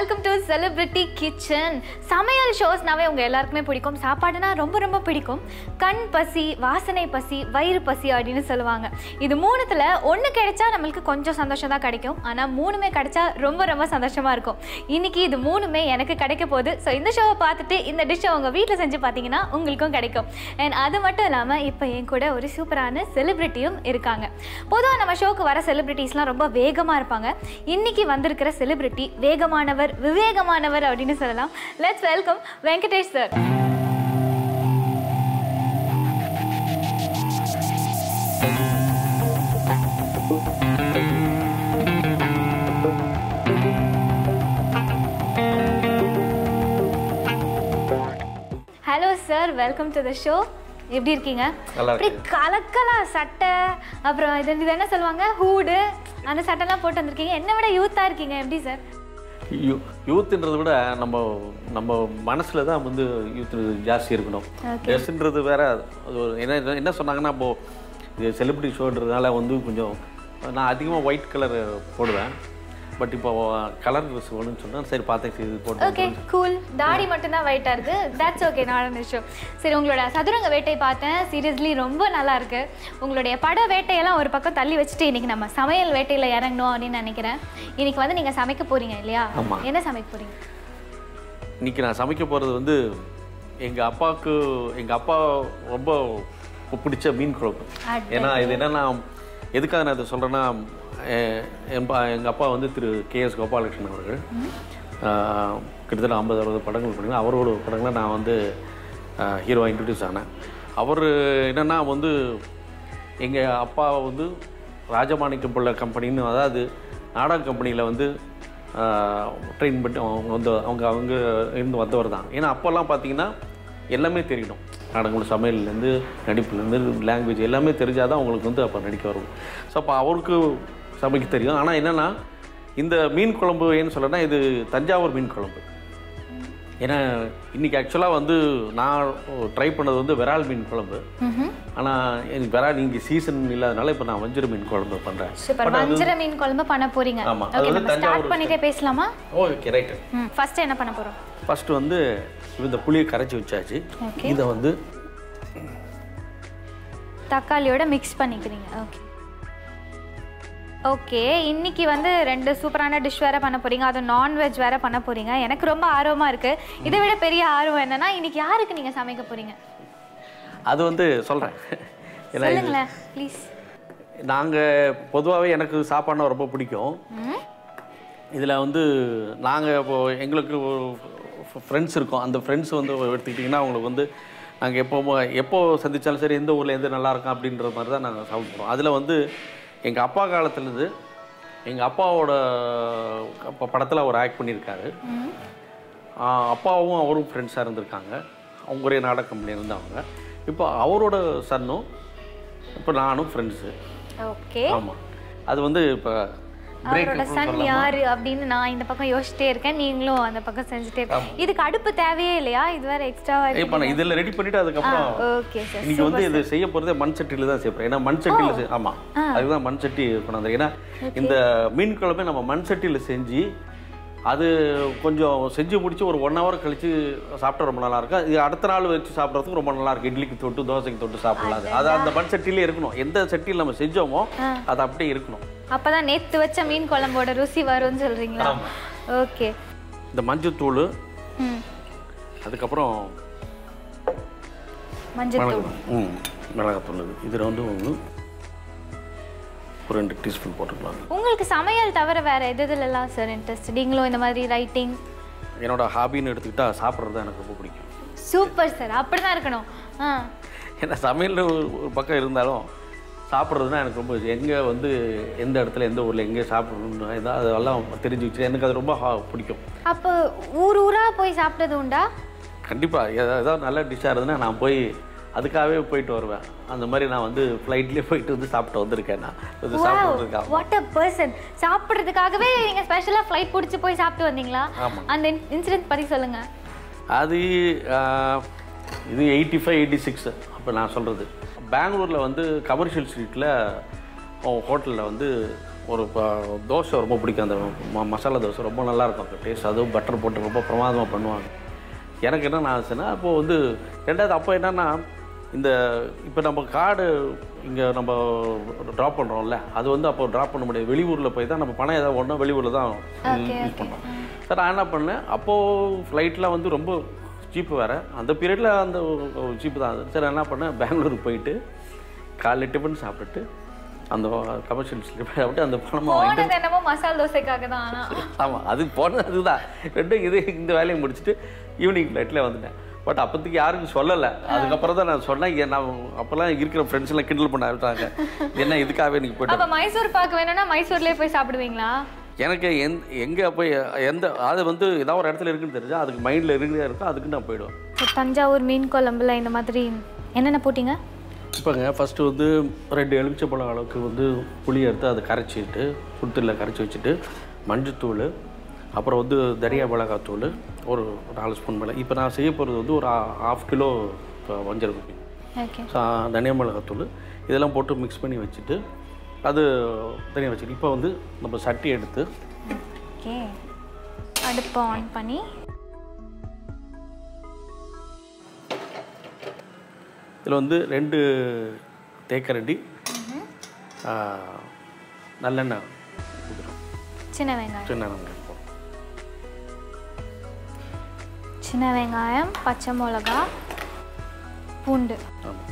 Welcome to celebrity kitchen சமையல் ஷோஸ்னாவே உங்கள் எல்லாருக்குமே பிடிக்கும் சாப்பாடுனா ரொம்ப ரொம்ப பிடிக்கும் கண் பசி வாசனை பசி வயிறு பசி அப்படின்னு சொல்லுவாங்க இது மூணுத்தில் ஒன்று கிடைச்சா நம்மளுக்கு கொஞ்சம் சந்தோஷம் தான் கிடைக்கும் ஆனால் மூணுமே கிடைச்சா ரொம்ப ரொம்ப சந்தோஷமாக இருக்கும் இன்னைக்கு இது மூணுமே எனக்கு கிடைக்க போகுது ஸோ இந்த ஷோவை பார்த்துட்டு இந்த டிஷ்ஷை உங்கள் வீட்டில் செஞ்சு பார்த்தீங்கன்னா உங்களுக்கும் கிடைக்கும் அண்ட் அது மட்டும் இல்லாமல் இப்போ என் கூட ஒரு சூப்பரான செலிபிரிட்டியும் இருக்காங்க பொதுவாக நம்ம ஷோக்கு வர செலிபிரிட்டிஸ்லாம் ரொம்ப வேகமாக இருப்பாங்க இன்னைக்கு வந்திருக்கிற செலிபிரிட்டி வேகமானவர் விவேகமானவர் அப்படின்னு சொல்லலாம் let's welcome Venkatesh sir hello sir welcome to the show எப்படி இருக்கீங்க நல்லா அப்படி கலக்கலா சட்டை அப்புறம் இது இது என்ன சொல்லுவாங்க ஹூடு அந்த சட்டைலாம் போட்டு வந்திருக்கீங்க என்னை விட யூத்தாக இருக்கீங்க எப்படி சார் யூ யூத்துன்றதை விட நம்ம நம்ம மனசில் தான் வந்து யூத் ஜாஸ்தி இருக்கணும் ட்ரெஸ்ன்றது வேற அது ஒரு என்ன என்ன சொன்னாங்கன்னா இப்போ இது செலிபிரிட்டி ஷோன்றதுனால வந்து கொஞ்சம் நான் அதிகமாக ஒயிட் கலர் போடுவேன் பட் இப்போ கலர் ட்ரெஸ் வேணும்னு சொன்னால் சரி பார்த்தேன் சரி இது போட்டு ஓகே கூல் தாடி மட்டும்தான் ஒயிட்டாக இருக்கு தட்ஸ் ஓகே நான் விஷயம் சரி உங்களோட சதுரங்க வேட்டை பார்த்தேன் சீரியஸ்லி ரொம்ப நல்லா இருக்கு உங்களுடைய பட வேட்டையெல்லாம் ஒரு பக்கம் தள்ளி வச்சுட்டு இன்னைக்கு நம்ம சமையல் வேட்டையில் இறங்கணும் அப்படின்னு நினைக்கிறேன் இன்னைக்கு வந்து நீங்கள் சமைக்க போறீங்க இல்லையா ஆமா. என்ன சமைக்க போறீங்க இன்னைக்கு நான் சமைக்க போகிறது வந்து எங்கள் அப்பாவுக்கு எங்கள் அப்பா ரொம்ப பிடிச்ச மீன் குழம்பு அட. ஏன்னா இது என்னன்னா எதுக்காக நான் இதை சொல்கிறேன்னா எங்கள் அப்பா வந்து திரு கே எஸ் கோபாலகிருஷ்ணன் அவர்கள் ஆஹ், கிட்டத்தட்ட ஐம்பது அறுபது படங்கள் பண்ணி அவரோட படங்களில் நான் வந்து ஹீரோவாக இன்ட்ரடியூஸ் ஆனேன் அவர் என்னென்னா வந்து எங்கள் அப்பா வந்து ராஜமாணிக்கம் பிள்ளை கம்பெனின்னு அதாவது நாடக கம்பெனியில் வந்து ட்ரெயின் பண்ணி அவங்க வந்து அவங்க அவங்க இருந்து வந்தவர் தான் ஏன்னா அப்போல்லாம் பார்த்தீங்கன்னா எல்லாமே தெரியணும் நாடகங்கள் சமையல்லேருந்து நடிப்புலேருந்து லாங்குவேஜ் எல்லாமே தெரிஞ்சால் தான் அவங்களுக்கு வந்து அப்போ நடிக்க வரும் ஸோ அப்போ அவருக்கு சமைக்க தெரியும் ஆனால் என்னென்னா இந்த மீன் குழம்பு ஏன்னு சொல்லனா இது தஞ்சாவூர் மீன் குழம்பு ஏன்னா இன்றைக்கி ஆக்சுவலாக வந்து நான் ட்ரை பண்ணது வந்து விரால் மீன் குழம்பு ஆனால் எனக்கு விரால் இங்கே சீசன் இல்லாதனால இப்போ நான் வஞ்சிர மீன் குழம்பு பண்ணுறேன் சூப்பர் வஞ்சர மீன் குழம்பு பண்ண போறீங்க ஆமா, அது ஓகே வந்து நம்ம ஸ்டார்ட் தஞ்சாவூர் பண்ணிட்டே பேசலாமா ஓகே ரைட்டு ம் ஃபர்ஸ்ட் என்ன பண்ண போறோம் ஃபஸ்ட்டு வந்து இந்த புளியை கரைச்சி வச்சாச்சு Okay. இதை வந்து தக்காளியோட மிக்ஸ் பண்ணிக்கிறீங்க ஓகே ஓகே இன்னைக்கு வந்து ரெண்டு சூப்பரான டிஷ் வேற பண்ண போறீங்க அது நான்வெஜ் வேற பண்ண போறீங்க எனக்கு ரொம்ப ஆர்வமா இருக்கு இதை விட பெரிய ஆர்வம் என்னன்னா இன்னைக்கு யாருக்கு நீங்க சமைக்க போறீங்க அது வந்து சொல்கிறேன் ஏன்னா இது சொல்லுங்களேன் ப்ளீஸ் நாங்கள் பொதுவாகவே எனக்கு சாப்பாடுனா ரொம்ப பிடிக்கும் இதில் வந்து நாங்கள் இப்போ எங்களுக்கு ஃப்ரெண்ட்ஸ் இருக்கோம் அந்த ஃப்ரெண்ட்ஸ் வந்து எடுத்துக்கிட்டிங்கன்னா அவங்களுக்கு வந்து நாங்கள் எப்போ எப்போ சந்திச்சாலும் சரி எந்த ஊரில் எந்த நல்லா இருக்கும் அப்படின்ற மாதிரி தான் நாங்கள் சாப்பிட்றோம் அதில் வந்து எங்கள் அப்பா காலத்துலேருந்து எங்கள் அப்பாவோட அப்போ படத்தில் அவர் ஆக்ட் பண்ணியிருக்காரு ஆஹ் அப்பாவும் அவரும் ஃப்ரெண்ட்ஸாக இருந்திருக்காங்க அவங்க ஒரே நாடக கம்பெனி இருந்தவங்க இப்போ அவரோட சன்னும் இப்போ நானும் ஃப்ரெண்ட்ஸு ஓகே ஆமாம் அது வந்து இப்போ பிரேக் அவரோட சன் யாரு அப்படின்னு நான் இந்த பக்கம் யோசிச்சிட்டே இருக்கேன் நீங்களும் அந்த பக்கம் செஞ்சுட்டே இருக்கீங்க இதுக்கு அடுப்பு தேவையே இல்லையா இது வேற எக்ஸ்ட்ராவா இப்போ நான் இதில் ரெடி பண்ணிவிட்டு அதுக்கப்புறம் ஓகே சார் இன்னைக்கு வந்து இது செய்ய போகிறதே மண் சட்டியில் தான் செய்யப்போம் ஏன்னா மண் சட்டியில் செய் ஆமாம் அதுக்கு தான் மண் சட்டி கொண்டாந்து ஏன்னா இந்த மீன் குழம்பு நம்ம மண் சட்டியில் செஞ்சு அது கொஞ்சம் செஞ்சு முடிச்சு ஒரு ஒன் ஹவர் கழிச்சு சாப்பிட்டா ரொம்ப நல்லா இருக்கும் இது அடுத்த நாள் வச்சு சாப்பிட்றதுக்கு ரொம்ப நல்லா இருக்கும் இட்லிக்கு தொட்டு தோசைக்கு தொட்டு சாப்பிடலாம் அது. அது அந்த மண் சட்டியிலே இருக்கணும் எந்த சட்டியில் நம்ம செஞ்சோமோ அது அப்படியே இருக்கணும் அப்பதான் நேத்து வச்ச மீன் குழம்போட ருசி வரும்னு சொல்றீங்களா ஓகே இந்த மஞ்சத்தூள் ம் அதுக்கப்புறம் மஞ்சள் தூள் மிளகு ம் மிளகாத்தூள் இது இதில் வந்து வந்து ஒரு ரெண்டு டீஸ்பூன் போட்டுக்கலாம் உங்களுக்கு சமையல் தவிர வேற எது எதுலலாம் சார் இன்ட்ரெஸ்ட் நீங்களும் இந்த மாதிரி ரைட்டிங் என்னோட ஹாபின்னு எடுத்துக்கிட்டா சாப்பிட்றது தான் எனக்கு ரொம்ப பிடிக்கும் சூப்பர் சார் அப்படிதான் இருக்கணும் ஆ ஏன்னா சமையல் ஒரு ஒரு பக்கம் இருந்தாலும் சாப்பிட்றதுனா எனக்கு ரொம்ப எங்கே வந்து எந்த இடத்துல எந்த ஊரில் எங்கே சாப்பிடணும்னு ஏதாவது அதெல்லாம் தெரிஞ்சு வச்சு எனக்கு அது ரொம்ப ஹா- பிடிக்கும் அப்போ ஊர் ஊரா போய் சாப்பிட்டது உண்டா கண்டிப்பாக ஏதாவது நல்ல டிஷ்ஷாக இருந்ததுன்னா நான் போய் அதுக்காகவே போயிட்டு வருவேன் அந்த மாதிரி நான் வந்து ஃப்ளைட்லேயே போயிட்டு வந்து சாப்பிட்டு வந்திருக்கேன் நான் இது சாப்பிட்றதுக்காக வாட் அ பர்சன் சாப்பிட்றதுக்காகவே நீங்க ஸ்பெஷலா ஃப்ளைட் பிடிச்சி போய் சாப்பிட்டு வந்தீங்களா ஆமாம். அந்த இன்சிடென்ட் பத்தி சொல்லுங்க அது ஆஹ், இது எயிட்டி ஃபைவ் எயிட்டி சிக்ஸ் அப்போ நான் சொல்கிறது பெங்களூரில் வந்து கமர்ஷியல் ஸ்ட்ரீட்டில் ஹோட்டலில் வந்து ஒரு ப- தோசை ரொம்ப பிடிக்கும் அந்த ம மசாலா தோசை ரொம்ப நல்லா இருக்கும் அந்த டேஸ்ட் அதுவும் பட்டர் போட்டு ரொம்ப பிரமாதமாக பண்ணுவாங்க எனக்கு என்ன ஆச்சுன்னா அப்போது வந்து ரெண்டாவது அப்போ என்னன்னா இந்த இப்போ நம்ம கார்டு இங்கே நம்ம ட்ராப் பண்ணுறோம்ல அது வந்து அப்போ ட்ராப் பண்ண முடியாது வெளியூரில் போய் தான் நம்ம பணம் ஏதாவது ஒன்றும் வெளியூரில் தான் யூஸ் பண்ணோம் சார் நான் என்ன பண்ணேன் அப்போது ஃப்ளைட்லாம் வந்து ரொம்ப சீப்பு வேறு அந்த பீரியடில் அந்த சீப்பு தான் அது சரி நான் என்ன பண்ணேன் பெங்களூருக்கு போயிட்டு காலைல டிஃபன் சாப்பிட்டுட்டு அந்த கமர்ஷியல் ஸ்லிப் சாப்பிட்டு அந்த பணமாக வாங்கிட்டு போனது என்னமோ மசால் தோசைக்காக தான் ஆனா ஆமாம் அது போனது அதுதான் ரெண்டும் இது இந்த வேலையை முடிச்சுட்டு ஈவினிங் ஃப்ளைட்டில் வந்துட்டேன் பட் அப்போதைக்கு யாருக்கும் சொல்லலை அதுக்கப்புறம் தான் நான் சொன்னேன் ஏன் நான் அப்போல்லாம் இருக்கிற ஃப்ரெண்ட்ஸ் எல்லாம் கிண்டல் பண்ண ஆரம்பிச்சாங்க என்ன இதுக்காகவே நீங்கள் போய்ட்டு அப்ப மைசூர் பாக்கு வேணும்னா மைசூர்லயே போய் சாப்பிடுவீங்களா எனக்கு எந் எங்கே போய் எந்த அது வந்து ஏதாவது ஒரு இடத்துல இருக்குன்னு தெரிஞ்சா அதுக்கு மைண்டில் இருக்குதே இருக்கும் அதுக்கு நான் போயிடுவேன் So, தஞ்சாவூர் மீன் குழம்புல இந்த மாதிரி என்னென்ன போட்டீங்க இப்போங்க ஃபஸ்ட்டு வந்து ரெண்டு எலுமிச்சப்பழம் அளவுக்கு வந்து புளி எடுத்து அதை கரைச்சிட்டு சுடுத்தலில் கரைச்சி வச்சுட்டு மஞ்சத்தூள் அப்புறம் வந்து தனியா மிளகாத்தூள் ஒரு நாலு ஸ்பூன் மிளகு இப்போ நான் செய்ய போகிறது வந்து ஒரு ஆஃப் கிலோ இப்போ மஞ்சள் குப்பி ஓகே தனியா மிளகாத்தூள் இதெல்லாம் போட்டு மிக்ஸ் பண்ணி வச்சுட்டு அது தனியாக வச்சுட்டு இப்போ வந்து நம்ம சட்டி எடுத்து ஓகே அடுப்பு ஆன் பண்ணி இதில் வந்து ரெண்டு தேக்கரண்டி ஆ, நல்லெண்ணெய் ஊத்துறோம். சின்ன வெங்காயம் சின்ன வெங்காயம் போடுறோம். சின்ன வெங்காயம் பச்சை மிளகா பூண்டு ஆமாம்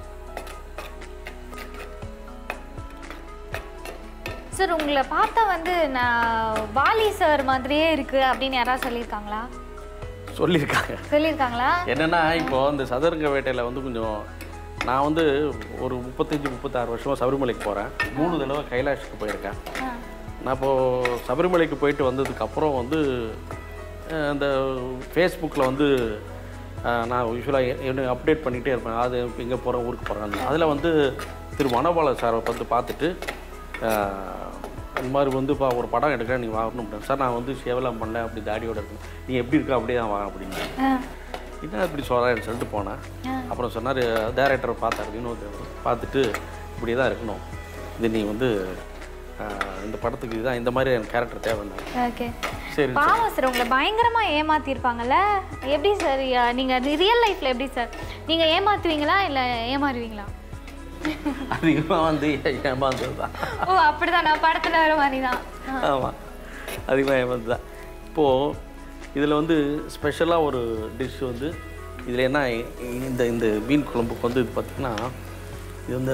சார் உங்களை பார்த்தா வந்து நான் வாலி சார் மாதிரியே இருக்கு அப்படின்னு யாராவது சொல்லியிருக்காங்களா சொல்லியிருக்காங்க சொல்லியிருக்காங்களா என்னென்னா இப்போ இந்த சதுரங்க வேட்டையில் வந்து கொஞ்சம் நான் வந்து ஒரு முப்பத்தஞ்சு முப்பத்தாறு வருஷமாக சபரிமலைக்கு போகிறேன் மூணு தடவை கைலாஷுக்கு போயிருக்கேன் ஆ. நான் இப்போது சபரிமலைக்கு போயிட்டு வந்ததுக்கப்புறம் வந்து அஹ், இந்த ஃபேஸ்புக்கில் வந்து அஹ், நான் யூஸ்வலாக என்ன அப்டேட் பண்ணிகிட்டே இருப்பேன் அது எங்கே போகிறேன் ஊருக்கு போகிறேன் அதில் வந்து திரு மனோபால சாரை வந்து பார்த்துட்டு அஹ், இந்த மாதிரி வந்து இப்போ ஒரு படம் எடுக்கிறேன் நீங்கள் வரணும் சார் நான் வந்து சேவலாம் பண்ணல அப்படி தாடியோட இருக்கேன் நீ எப்படி இருக்க அப்படியே தான் வா அப்படின்னு ஆ. என்ன இப்படி சொல்கிறேன்னு சொல்லிட்டு போனேன் அப்புறம் சொன்னார் டேரக்டர் பார்த்தாரு வினோத் பார்த்துட்டு இப்படி தான் இருக்கணும் இது நீ வந்து ஆஹ், இந்த படத்துக்கு இதுதான் இந்த மாதிரி எனக்கு கேரக்டர் தேவைன்னா ஓகே சரி பாவம் சார் உங்களை பயங்கரமா ஏமாத்திருப்பாங்கல்ல எப்படி சார் யா- நீங்க ரியல் லைஃப்ல எப்படி சார் நீங்க ஏமாத்துவீங்களா இல்ல ஏமாறுவீங்களா அதிகமாக வந்து ஏமாந்தது தான் ஓ அப்படிதான் நான் படத்துல வர மாதிரி தான் ஆமாம் அதிகமாக ஏமாந்து தான் இப்போது இதில் வந்து ஸ்பெஷலாக ஒரு டிஷ் வந்து இதில் என்ன இந்த இந்த மீன் குழம்புக்கு வந்து இது பார்த்திங்கன்னா இது வந்து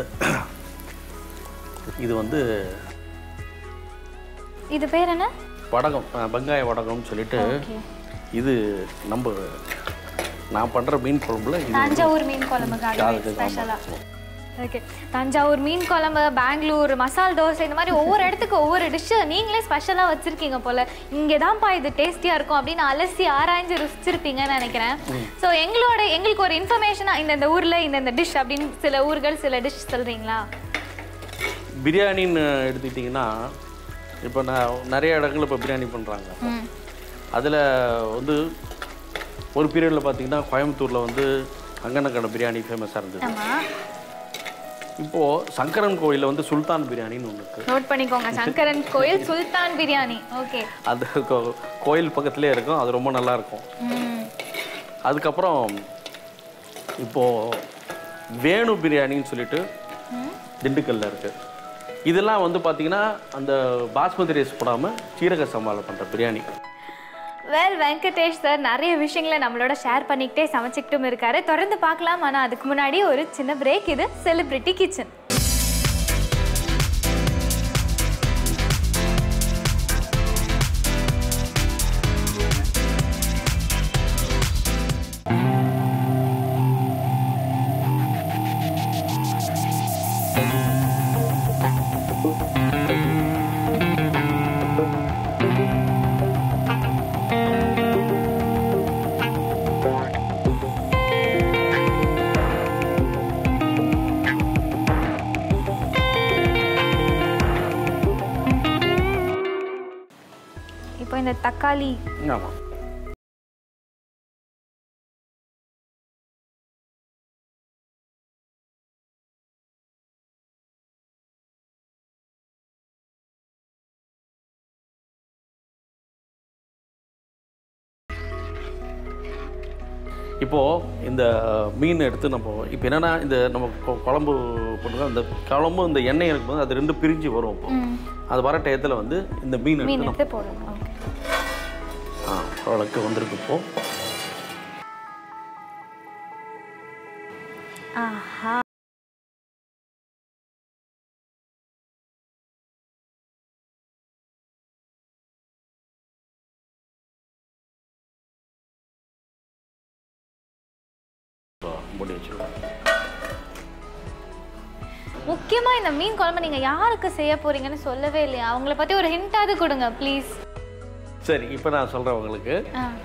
இது வந்து இது பேர் என்ன வடகம் அஹ், வெங்காய வடகம்னு சொல்லிட்டு ஓகே இது நம்ம நான் பண்ணுற மீன் குழம்புல இது தஞ்சாவூர் மீன் குழம்புக்காக அதுக்கு ஸ்பெஷலா ஓகே தஞ்சாவூர் மீன் குழம்பு பெங்களூர் மசால் தோசை இந்த மாதிரி ஒவ்வொரு இடத்துக்கு ஒவ்வொரு டிஷ்ஷு நீங்களே ஸ்பெஷலாக வச்சுருக்கீங்க போல் இங்கே தான்ப்பா இது டேஸ்டியாக இருக்கும் அப்படின்னு அலசி ஆராய்ஞ்சு ருசிச்சிருப்பீங்கன்னு நினைக்கிறேன் ஸோ எங்களோட எங்களுக்கு ஒரு இன்ஃபர்மேஷனாக இந்த இந்த ஊரில் இந்த இந்த டிஷ் அப்படின்னு சில ஊர்கள் சில டிஷ் சொல்கிறீங்களா பிரியாணின்னு எடுத்துக்கிட்டிங்கன்னா இப்போ நான் நிறைய இடங்கள்ல இப்போ பிரியாணி பண்ணுறாங்க ம் அதில் வந்து ஒரு பீரியடில் பார்த்தீங்கன்னா கோயம்புத்தூரில் வந்து அங்கனக்கடை பிரியாணி ஃபேமஸாக இருந்தது ஆமாம் இப்போது சங்கரன் கோயிலில் வந்து சுல்தான் பிரியாணின்னு ஒன்று இருக்குது நோட் பண்ணிக்கோங்க சங்கரன் கோயில் சுல்தான் பிரியாணி ஓகே அது கோ- கோயில் பக்கத்துலேயே இருக்கும் அது ரொம்ப நல்லா இருக்கும் ம் அதுக்கப்புறம் இப்போது வேணு பிரியாணின்னு சொல்லிட்டு திண்டுக்கல்ல இருக்குது இதெல்லாம் வந்து பார்த்தீங்கன்னா அந்த பாஸ்மதி ரைஸ் போடாமல் சீரக சம்பாவில் பண்ணுற பிரியாணி வெல் வெங்கடேஷ் சார் நிறைய விஷயங்களை நம்மளோட ஷேர் பண்ணிக்கிட்டே சமைச்சிக்கிட்டும் இருக்காரு தொடர்ந்து பார்க்கலாம் ஆனால் அதுக்கு முன்னாடி ஒரு சின்ன பிரேக் இது செலிபிரிட்டி கிச்சன் இப்போ இந்த தக்காளி ஆமாம் இப்போது இந்த மீன் எடுத்து நம்ம இப்போ என்னென்னா இந்த நம்ம கொ- குழம்பு பண்ணுறோம் அந்த குழம்பு இந்த எண்ணெய் இருக்கும்போது அது ரெண்டு பிரிஞ்சு வரும் இப்போ ம் அது வர டயத்தில் வந்து இந்த மீன் மீன் எடுத்து நம்ம எடுத்து போடணும் ஓகே ஆ ஓரளவுக்கு வந்திருக்கு இப்போ ஆஹா இப்போ மூடி வச்சுருவோம் முக்கியமா இந்த மீன் குழம்பு நீங்க யாருக்கு செய்ய போறீங்கன்னு சொல்லவே இல்லையா அவங்கள பத்தி ஒரு ஹிண்டாவது கொடுங்க ப்ளீஸ் சரி இப்போ நான் சொல்கிறேன் உங்களுக்கு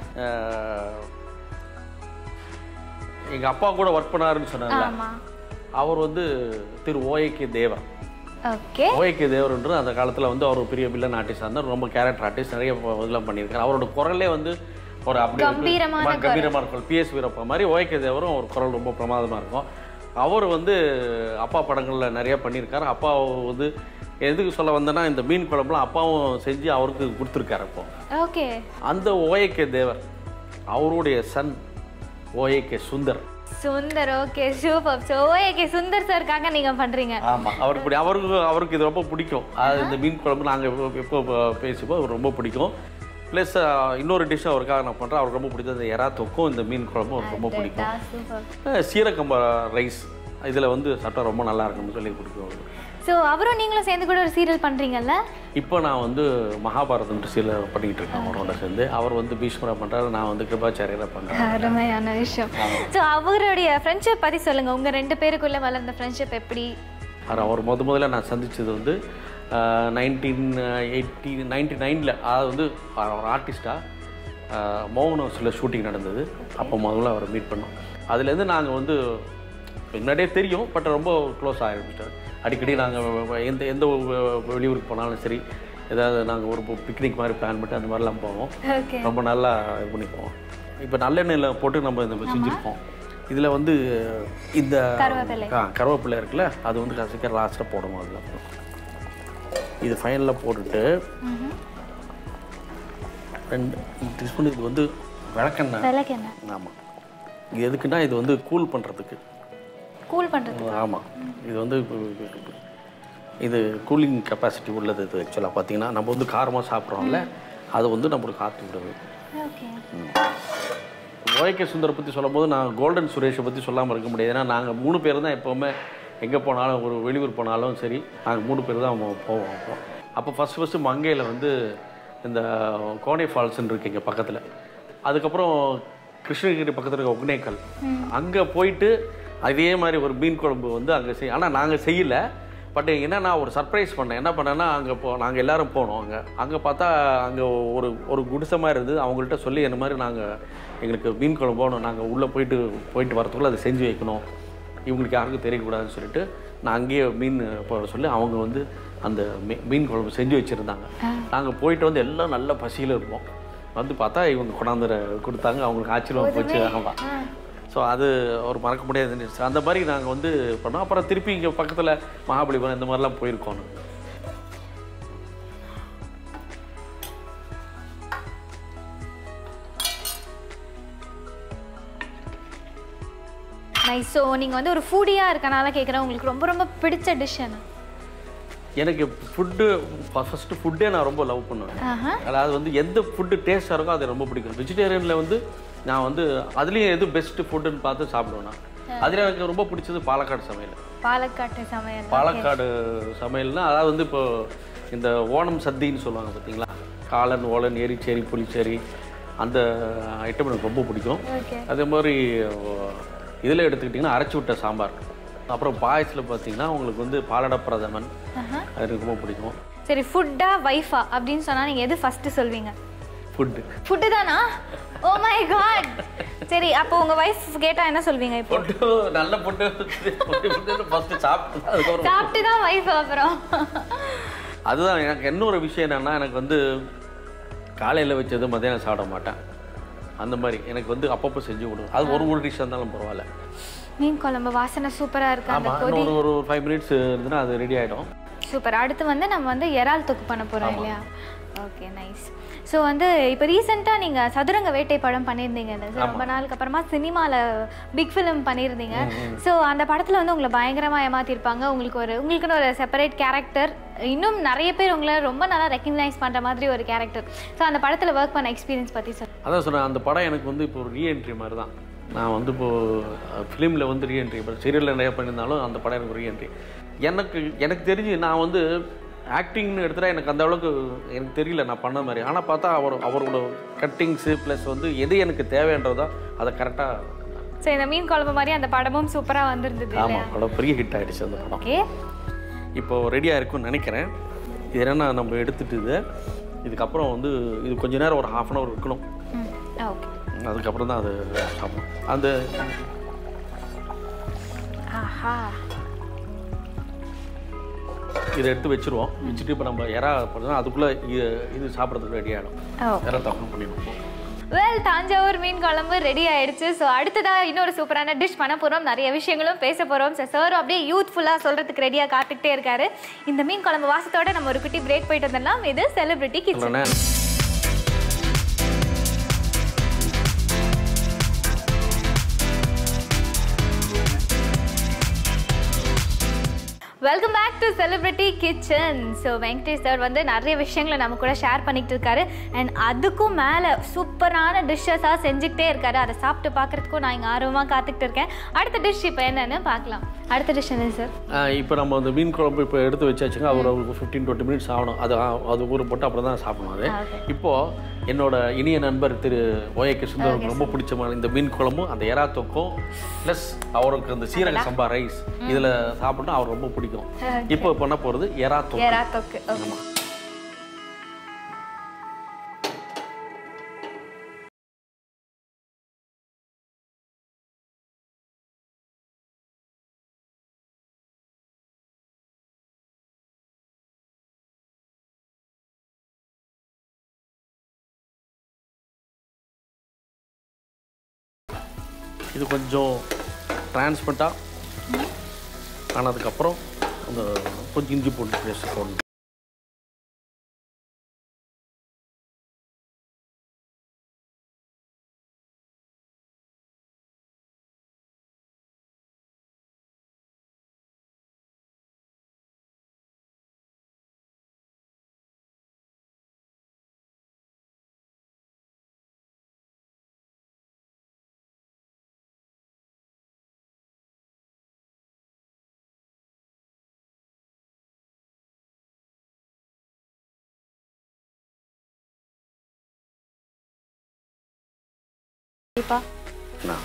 எங்கள் அப்பா கூட ஒர்க் பண்ணாருன்னு சொன்னார்ல ஆமா அவர் வந்து திரு ஓஏகே தேவர் ஓகே ஓஏகே தேவர்ன்ற அந்த காலத்தில் வந்து அவர் ஒரு பெரிய வில்லன் ஆர்டிஸ்ட் இருந்தார் ரொம்ப கேரக்டர் ஆர்டிஸ்ட் நிறைய ப- இதெல்லாம் பண்ணியிருக்காரு அவரோட குரலே வந்து ஒரு அப்படி கம்பீரமான ஆமா, கம்பீரமாக இருக்கும் பிஎஸ் வீரப்பா மாதிரி ஓஏகே தேவரும் ஒரு குரல் ரொம்ப பிரமாதமாக இருக்கும் அவர் வந்து அப்பா படங்களில் நிறைய பண்ணியிருக்காரு அப்பா வந்து எதுக்கு சொல்ல வந்தேன்னா இந்த மீன் குழம்புலாம் அப்பாவும் செஞ்சு அவருக்கு கொடுத்துருக்காரு அப்போ ஓகே அந்த ஓஏகே தேவர் அவருடைய son O A K Sundar Sundar okay super so okay Sundar சாருக்காக நீங்க பண்றீங்க ஆமாம் அவருக்கு பிடி அவருக்கு அவருக்கு இது ரொம்ப பிடிக்கும் அது இந்த மீன் குழம்பு நாங்கள் எப்போ எப்போ பேசிப்போ அவருக்கு ரொம்ப பிடிக்கும் ப்ளஸ் இன்னொரு டிஷ் அவருக்காக நான் பண்ணுறேன் அவருக்கு ரொம்ப பிடிச்சது இந்த எறா தொக்கும் இந்த மீன் குழம்பும் அவருக்கு ரொம்ப பிடிக்கும் சூப்பர் அஹ் சீரகம்பா ரைஸ் இதில் வந்து சாப்பிட்டா ரொம்ப நல்லா இருக்கும்னு சொல்லி பிடிக்கும் அவருக்கு ஸோ அவரும் நீங்களும் சேர்ந்து கூட ஒரு சீரியல் பண்றீங்கல்ல இப்போ நான் வந்து மகாபாரதம் சீரியல் பண்ணிக்கிட்டு இருக்கேன் அவரோட சேர்ந்து அவர் வந்து பீஷ்மரா பண்ணுறாரு நான் வந்து கிருபாச்சாரியராக பண்ணுறேன் அருமையான விஷயம் ஸோ அவருடைய ஃப்ரெண்ட்ஷிப் பத்தி சொல்லுங்க உங்க ரெண்டு பேருக்குள்ள வளர்ந்த ஃப்ரெண்ட்ஷிப் எப்படி அவர் அவர் முத முதல்ல நான் சந்திச்சது வந்து நைன்டீன் எயிட்டி நைன்டி நைனில் அதாவது வந்து அவர் ஒரு ஆர்டிஸ்டாக மோகன் ஹவுஸில் ஷூட்டிங் நடந்தது அப்போ முதல்ல அவரை மீட் பண்ணோம் அதுலேருந்து நாங்கள் வந்து முன்னாடியே தெரியும் பட் ரொம்ப க்ளோஸ் ஆகிருந்துட்டோம் அடிக்கடி நாங்கள் எந்த எந்த வெ- வெளியூருக்கு போனாலும் சரி ஏதாவது நாங்கள் ஒரு பிக்னிக் மாதிரி பிளான் பண்ணி அந்த மாதிரிலாம் போவோம் ஓகே ரொம்ப நல்லா இது பண்ணிப்போம் இப்போ நல்லெண்ணெயில் போட்டு நம்ம இந்த செஞ்சுருக்கோம் இதில் வந்து இந்த கருவேப்பிலை. ஆ கருவேப்பிலை இருக்குல்ல அது வந்து கசிக்க லாஸ்ட்டாக போடணும் அதில் இது ஃபைனலில் போட்டுட்டு ரெண்டு டீஸ்பூன் இது வந்து விளக்கெண்ணெய் விலைக்கு என்ன ஆமாம் இது எதுக்குன்னா இது வந்து கூல் பண்ணுறதுக்கு கூல் பண்றது ஆமாம் இது வந்து இப்ப- இது கூலிங் கெப்பாசிட்டி உள்ளது இது ஆக்சுவலாக பார்த்தீங்கன்னா நம்ம வந்து காரமாக சாப்பிட்றோம்ல அது வந்து நம்மளுக்கு காற்று விடுது ஓகே ஓகே சுந்தரை பற்றி சொல்லும்போது நான் கோல்டன் சுரேஷை பற்றி சொல்லாமல் இருக்க முடியாது ஏன்னா நாங்கள் மூணு பேர் தான் எப்போவுமே எங்கே போனாலும் ஒரு வெளியூர் போனாலும் சரி நாங்கள் மூணு பேர் தான் போ- போவோம் அப்போ அப்போ ஃபஸ்ட்டு ஃபஸ்ட்டு மங்கையில் வந்து இந்த கோனே ஃபால்ஸ்ன்னு இருக்கு இங்கே பக்கத்தில் அதுக்கப்புறம் கிருஷ்ணகிரி பக்கத்தில் இருக்க ஒகனேக்கல் அங்கே போயிட்டு அதே மாதிரி ஒரு மீன் குழம்பு வந்து அங்கே செய் ஆனால் நாங்கள் செய்யலை பட் என்ன நான் ஒரு சர்ப்ரைஸ் பண்ணேன் என்ன பண்ணேன்னா அங்கே போ நாங்கள் எல்லாரும் போனோம் அங்கே அங்கே பார்த்தா அங்கே ஒரு ஒரு குடிசை மாதிரி இருந்தது அவங்கள்ட்ட சொல்லி என்ன மாதிரி நாங்கள் எங்களுக்கு மீன் குழம்பு போகணும் நாங்கள் உள்ளே போயிட்டு போயிட்டு வரதுக்குள்ளே அதை செஞ்சு வைக்கணும் இவங்களுக்கு யாருக்கும் தெரியக்கூடாதுன்னு சொல்லிட்டு நான் அங்கேயே மீன் போட சொல்லி அவங்க வந்து அந்த மீ- மீன் குழம்பு செஞ்சு வச்சுருந்தாங்க நாங்கள் போயிட்டு வந்து எல்லாம் நல்ல பசியில் இருப்போம் வந்து பார்த்தா இவங்க கொண்டாந்து கொடுத்தாங்க அவங்களுக்கு ஆச்சரியம் போச்சு ஆமாம் ஸோ அது ஒரு மறக்க முடியாத நிகழ்ச்சி அந்த மாதிரி நாங்கள் வந்து பண்ணோம் அப்புறம் திருப்பி இங்கே பக்கத்தில் மகாபலிபுரம் இந்த மாதிரிலாம் போயிருக்கோம் நாங்க. நைஸ் ஸோ நீங்க வந்து ஒரு ஃபுடியாக இருக்கனால கேட்குறேன் உங்களுக்கு ரொம்ப ரொம்ப பிடிச்ச டிஷ் என்ன எனக்கு ஃபுட்டு ஃபஸ்ட்டு ஃபுட்டே நான் ரொம்ப லவ் பண்ணுவேன் ஆஹா அதாவது வந்து எந்த ஃபுட்டு டேஸ்ட்டாக இருக்கோ அது ரொம்ப பிடிக்கும் வெஜிடேரியனில் வந்து நான் வந்து அதுலேயும் எது பெஸ்ட்டு ஃபுட்டுன்னு பார்த்து சாப்பிடுவேன் நான் அதில் எனக்கு ரொம்ப பிடிச்சது பாலக்காடு சமையல் பாலக்காட்டு சமையல் பாலக்காடு சமையல்னா அதாவது வந்து இப்போ இந்த ஓணம் சத்தின்னு சொல்லுவாங்க பார்த்தீங்களா காளான் ஓலன் எரிச்சேரி புளிச்சேரி அந்த ஐட்டம் எனக்கு ரொம்ப பிடிக்கும் ஓகே அதே மாதிரி இதில் எடுத்துக்கிட்டிங்கன்னா அரைச்சி விட்ட சாம்பார் அப்புறம் பாயசத்தில் பார்த்தீங்கன்னா உங்களுக்கு வந்து பாலட பிரதமன் ஆஹா அது எனக்கு ரொம்ப பிடிக்கும் சரி ஃபுட்டா வைஃபா அப்படின்னு சொன்னா நீங்க எது ஃபர்ஸ்ட் சொல்வீங்க ஃபுட்டு ஃபுட்டு தானா ஓ மை காட் சரி அப்போ உங்க வைஃப் கேட்டா என்ன சொல்வீங்க இப்போ ஃபுட்டு நல்ல ஃபுட்டு ஃபஸ்ட்டு சாப்பிட்டு தான் அதுக்கப்புறம் சாப்பிட்டு தான் வைஃப் அப்புறம் அதுதான் எனக்கு இன்னொரு விஷயம் என்னென்னா எனக்கு வந்து காலையில் வச்சது மத்தியானம் சாப்பிட மாட்டேன் அந்த மாதிரி எனக்கு வந்து அப்பப்போ செஞ்சு கொடுங்க அது ஒரு ஒரு டிஷ்ஷாக இருந்தாலும் பரவாயில்ல மீன் குழம்பு வாசனை சூப்பரா இருக்கு அந்த ஆமாம் கொதி இன்னொரு ஒரு ஃபைவ் மினிட்ஸ் இருந்துன்னா அது ரெடி ஆகிடும் சூப்பர் அடுத்து வந்து நம்ம வந்து இறால் தொக்கு பண்ண போறோம் இல்லையா ஓகே நைஸ் ஸோ வந்து இப்போ ரீசெண்டாக நீங்கள் சதுரங்க வேட்டை படம் பண்ணியிருந்தீங்க இல்ல சார் ரொம்ப நாளுக்கு அப்புறமா சினிமாவில் பிக் ஃபிலிம் பண்ணியிருந்தீங்க ஸோ அந்த படத்தில் வந்து உங்களை பயங்கரமாக ஏமாத்திருப்பாங்க உங்களுக்கு ஒரு உங்களுக்குன்னு ஒரு செப்பரேட் கேரக்டர் இன்னும் நிறைய பேர் உங்களை ரொம்ப நல்லா ரெக்கக்னைஸ் பண்ணுற மாதிரி ஒரு கேரக்டர் ஸோ அந்த படத்தில் ஒர்க் பண்ண எக்ஸ்பீரியன்ஸ் பற்றி சார் அதான் சொன்னேன் அந்த படம் எனக்கு வந்து இப்போ ஒரு ரீஎன்ட்ரி மாதிரி தான் நான் வந்து இப்போது ஃபிலிமில் வந்து ரீஎன்ட்ரி இப்போ சீரியலில் நிறைய பண்ணியிருந்தாலும் அந்த படம் எனக்கு ரீஎன்ட்ரி எனக்கு எனக்கு தெரிஞ்சு நான் வந்து ஆக்டிங்னு எடுத்துட்டா எனக்கு அந்த அளவுக்கு எனக்கு தெரியல நான் பண்ண மாதிரி ஆனால் பார்த்தா அவர் அவரோட கட்டிங்ஸு ப்ளஸ் வந்து எது எனக்கு தேவைன்றதோ அதை கரெக்டாக ஸோ இந்த மீன் குழம்பு மாதிரி அந்த படமும் சூப்பராக வந்திருந்தது இல்லையா ஆமாம் படம் பெரிய ஹிட் ஆகிடுச்சு அந்த படம் ஓகே இப்போ ரெடியாக இருக்கும்னு நினைக்கிறேன் இது என்னென்னா நம்ம எடுத்துட்டு இது இதுக்கப்புறம் வந்து இது கொஞ்ச நேரம் ஒரு ஹாஃப் அன் ஹவர் இருக்கணும் ம் ஓகே அதுக்கப்புறம் தான் அது சாப்பிடணும் அந்த ஆஹா இதை எடுத்து வச்சிருவோம் வச்சுட்டு இப்போ நம்ம இறா போடுறோம் அதுக்குள்ளே இது இது சாப்பிட்றதுக்கு ரெடி ஆகிடும் ஓ இறா தப்பம் பண்ணிடுவோம் வெல் தஞ்சாவூர் மீன் குழம்பு ரெடி ஆயிடுச்சு ஸோ அடுத்ததாக இன்னொரு சூப்பரான டிஷ் பண்ண போகிறோம் நிறைய விஷயங்களும் பேச போகிறோம் ஸோ சார் அப்படியே யூத்ஃபுல்லாக சொல்கிறதுக்கு ரெடியாக காத்துக்கிட்டே இருக்காரு இந்த மீன் குழம்பு வாசத்தோட நம்ம ஒரு குட்டி பிரேக் போயிட்டு வந்துடலாம் இது செலிபிரிட்டி கிச்சன் இல்லைண்ணே welcome back to celebrity kitchen so Venkatesh sir வந்து நிறைய விஷயங்களை நம்ம கூட ஷேர் பண்ணிக்கிட்டு இருக்காரு அண்ட் அதுக்கும் மேலே சூப்பரான டிஷ்ஷஸாக செஞ்சுக்கிட்டே இருக்காரு அதை சாப்பிட்டு பார்க்குறதுக்கும் நான் இங்கே ஆர்வமாக காத்துக்கிட்டு இருக்கேன் அடுத்த டிஷ் இப்போ என்னன்னு பார்க்கலாம் அடுத்த டிஷ் என்ன சார் இப்போ நம்ம அந்த மீன் குழம்பு இப்போ எடுத்து வச்சாச்சுங்க அது ஒரு ஃபிஃப்டீன் டுவெண்ட்டி மினிட்ஸ் ஆகணும் அது ஆ- அது ஊற போட்டு அப்புறம் தான் சாப்பிடணும் அது Okay. இப்போது என்னோட இனிய நண்பர் திரு ஓஏகே சுந்தரம் ரொம்ப பிடிச்சமான இந்த மீன் குழம்பும் அந்த எறா தொக்கும் ப்ளஸ் அவருக்கு அந்த சீரக சம்பா ரைஸ் இதில் சாப்பிட்டா அவர் ரொம்ப பிடிக்கும் இப்போ பண்ண போகிறது எறா தொக்கு எறா தொக்கு ஓகே இது கொஞ்சம் டிரான்ஸ்பரண்ட்டாக ஆனதுக்கப்புறம் அந்த கொஞ்சம் இஞ்சி பூண்டு பேஸ்ட் போடணும் கண்டிப்பா நான்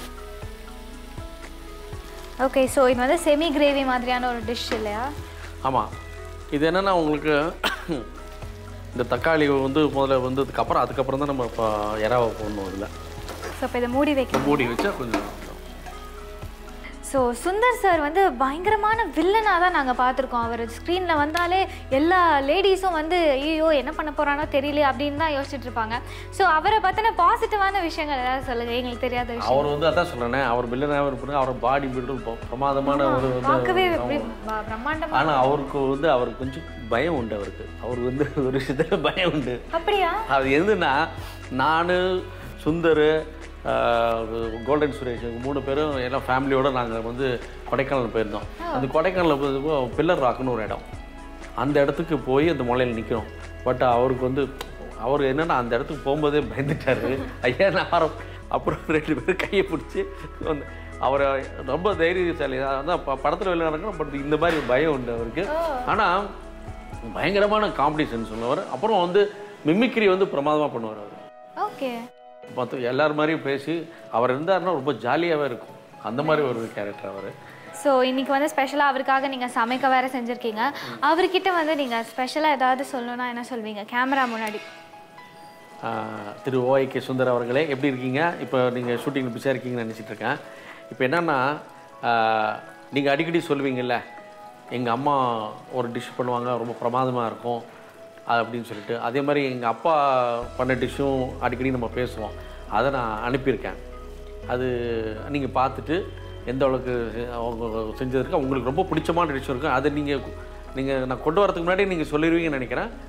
ஓகே ஸோ இது வந்து செமி கிரேவி மாதிரியான ஒரு டிஷ் இல்லையா ஆமாம் இது என்னென்னா உங்களுக்கு இந்த தக்காளி வந்து முதல்ல வந்ததுக்கப்புறம் அதுக்கப்புறம் தான் நம்ம இப்போ இறாவை போடணும் இதில் ஸோ இப்போ இதை மூடி வைக்கலாம் மூடி வச்சா கொஞ்சம் ஸோ சுந்தர் சார் வந்து பயங்கரமான வில்லனாக தான் நாங்கள் பார்த்துருக்கோம் அவர் ஸ்க்ரீனில் வந்தாலே எல்லா லேடிஸும் வந்து ஐயோ என்ன பண்ண போகிறானோ தெரியல அப்படின்னு தான் யோசிச்சுட்டு இருப்பாங்க ஸோ அவரை பற்றின பாசிட்டிவான விஷயங்கள் ஏதாவது சொல்லுங்கள் எங்களுக்கு தெரியாத விஷயம் அவர் வந்து அதான் சொல்கிறேனே அவர் பில்லனாக இருப்பாரு அவர் பாடி பில்டர் பிரமாதமான ஒரு வந்து பார்க்கவே அப்படி ப- பிரம்மாண்டம் ஆனால் அவருக்கு வந்து அவருக்கு கொஞ்சம் பயம் உண்டு அவருக்கு அவருக்கு வந்து ஒரு விஷயத்தில் பயம் உண்டு அப்படியா அது எதுனா நான் சுந்தர் கோல்டன் சுரேஷ் இவங்க மூணு பேரும் எல்லாம் ஃபேமிலியோட நாங்கள் வந்து கொடைக்கானல் போயிருந்தோம் அந்த கொடைக்கானலில் போய் பில்லர் ராக்குன்னு ஒரு இடம் அந்த இடத்துக்கு போய் அந்த முளையில் நிற்கிறோம் பட் அவருக்கு வந்து அவர் என்னன்னா அந்த இடத்துக்கு போகும்போதே பயந்துட்டாரு ஐயா நான் வரோம் அப்புறம் ரெண்டு பேரும் கையை பிடிச்சி வந்து அவரை ரொம்ப தைரியசாலி அதான் ப- படத்தில் வெளில நடக்கணும் பட் இந்த மாதிரி பயம் உண்டு அவருக்கு ஆனால் பயங்கரமான காம்படிஷன் சொல்லுவார் அப்புறம் வந்து மிமிக்ரி வந்து பிரமாதமாக பண்ணுவார் அவர் ஓகே மற்ற எல்லார் மாதிரியும் பேசி அவர் இருந்தாருன்னா ரொம்ப ஜாலியாகவே இருக்கும் அந்த மாதிரி ஒரு கேரக்டர் அவர் ஸோ இன்னைக்கு வந்து ஸ்பெஷலாக அவருக்காக நீங்கள் சமைக்க வேற செஞ்சுருக்கீங்க அவர்கிட்ட வந்து நீங்கள் ஸ்பெஷலாக ஏதாவது சொல்லணும்னா என்ன சொல்வீங்க கேமரா முன்னாடி திரு ஓஐகே சுந்தர் அவர்களே எப்படி இருக்கீங்க இப்போ நீங்கள் ஷூட்டிங் பிஸியாக இருக்கீங்கன்னு நினச்சிட்டு இருக்கேன் இப்போ என்னென்னா நீங்கள் அடிக்கடி சொல்லுவீங்கல்ல எங்கள் அம்மா ஒரு டிஷ் பண்ணுவாங்க ரொம்ப பிரமாதமாக இருக்கும் அது அப்படின்னு சொல்லிட்டு அதே மாதிரி எங்கள் அப்பா பண்ண டிஷ்ஷும் அடிக்கடி நம்ம பேசுவோம் அதை நான் அனுப்பியிருக்கேன் அது நீங்கள் பார்த்துட்டு எந்த அளவுக்கு அவங்க செஞ்சதுக்கு உங்களுக்கு ரொம்ப பிடிச்சமான டிஷ் இருக்கும் அதை நீங்கள் நீங்கள் நான் கொண்டு வரதுக்கு முன்னாடி நீங்கள் சொல்லிடுவீங்கன்னு நினைக்கிறேன்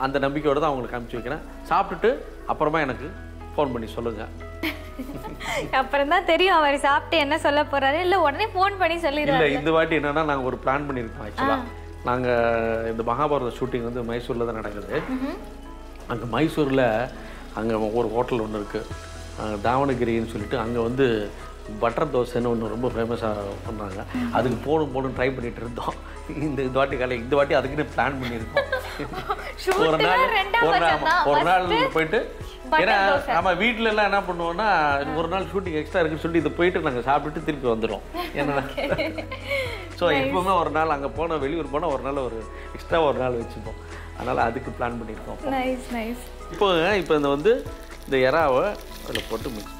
அந்த நம்பிக்கையோடு தான் அவங்களுக்கு அனுப்பிச்சி வைக்கிறேன் சாப்பிட்டுட்டு அப்புறமா எனக்கு ஃபோன் பண்ணி சொல்லுங்கள் அப்புறம் தான் தெரியும் அவர் சாப்பிட்டு என்ன சொல்ல போறாரு இல்ல உடனே ஃபோன் பண்ணி இல்லை சொல்லிடுவாரு இந்த வாட்டி என்னன்னா நாங்கள் ஒரு பிளான் பண்ணியிருக்கோம் ஆக்சுவலாக நாங்கள் இந்த மகாபாரத ஷூட்டிங் வந்து மைசூரில் தான் நடக்குது அங்கே மைசூரில் அங்கே ஒரு ஹோட்டல் ஒன்று இருக்குது தாவணகிரின்னு சொல்லிட்டு அங்கே வந்து பட்டர் தோசைன்னு ஒன்று ரொம்ப ஃபேமஸாக பண்ணுறாங்க அதுக்கு போகணும் போகணும் ட்ரை பண்ணிட்டு இருந்தோம் இந்த இந்த வாட்டி காலை இந்த வாட்டி அதுக்குன்னு பிளான் பண்ணியிருக்கோம் ஒரு Shoot நாள் எல்லாம் ரெண்டாம் ஒரு நாள் பட்சம் தான். ஒரு நாள் First போயிட்டு butter ஏன்னா தோசை. நம்ம வீட்ல எல்லாம் என்ன பண்ணுவோம்னா ஒரு நாள் ஷூட்டிங் எக்ஸ்ட்ரா இருக்குன்னு சொல்லிட்டு இதை போயிட்டு நாங்கள் சாப்பிட்டுட்டு திருப்பி வந்துடும் என்னன்னா ஸோ எப்பவுமே ஒரு நாள் அங்கே போனால் வெளியூர் போனால் ஒரு நாள் ஒரு எக்ஸ்ட்ரா ஒரு நாள் வச்சுப்போம் அதனால் அதுக்கு பிளான் பண்ணியிருக்கோம் நைஸ் நைஸ் இப்போ இப்போ இந்த வந்து இந்த எறாவை அதில் போட்டு மிக்ஸ்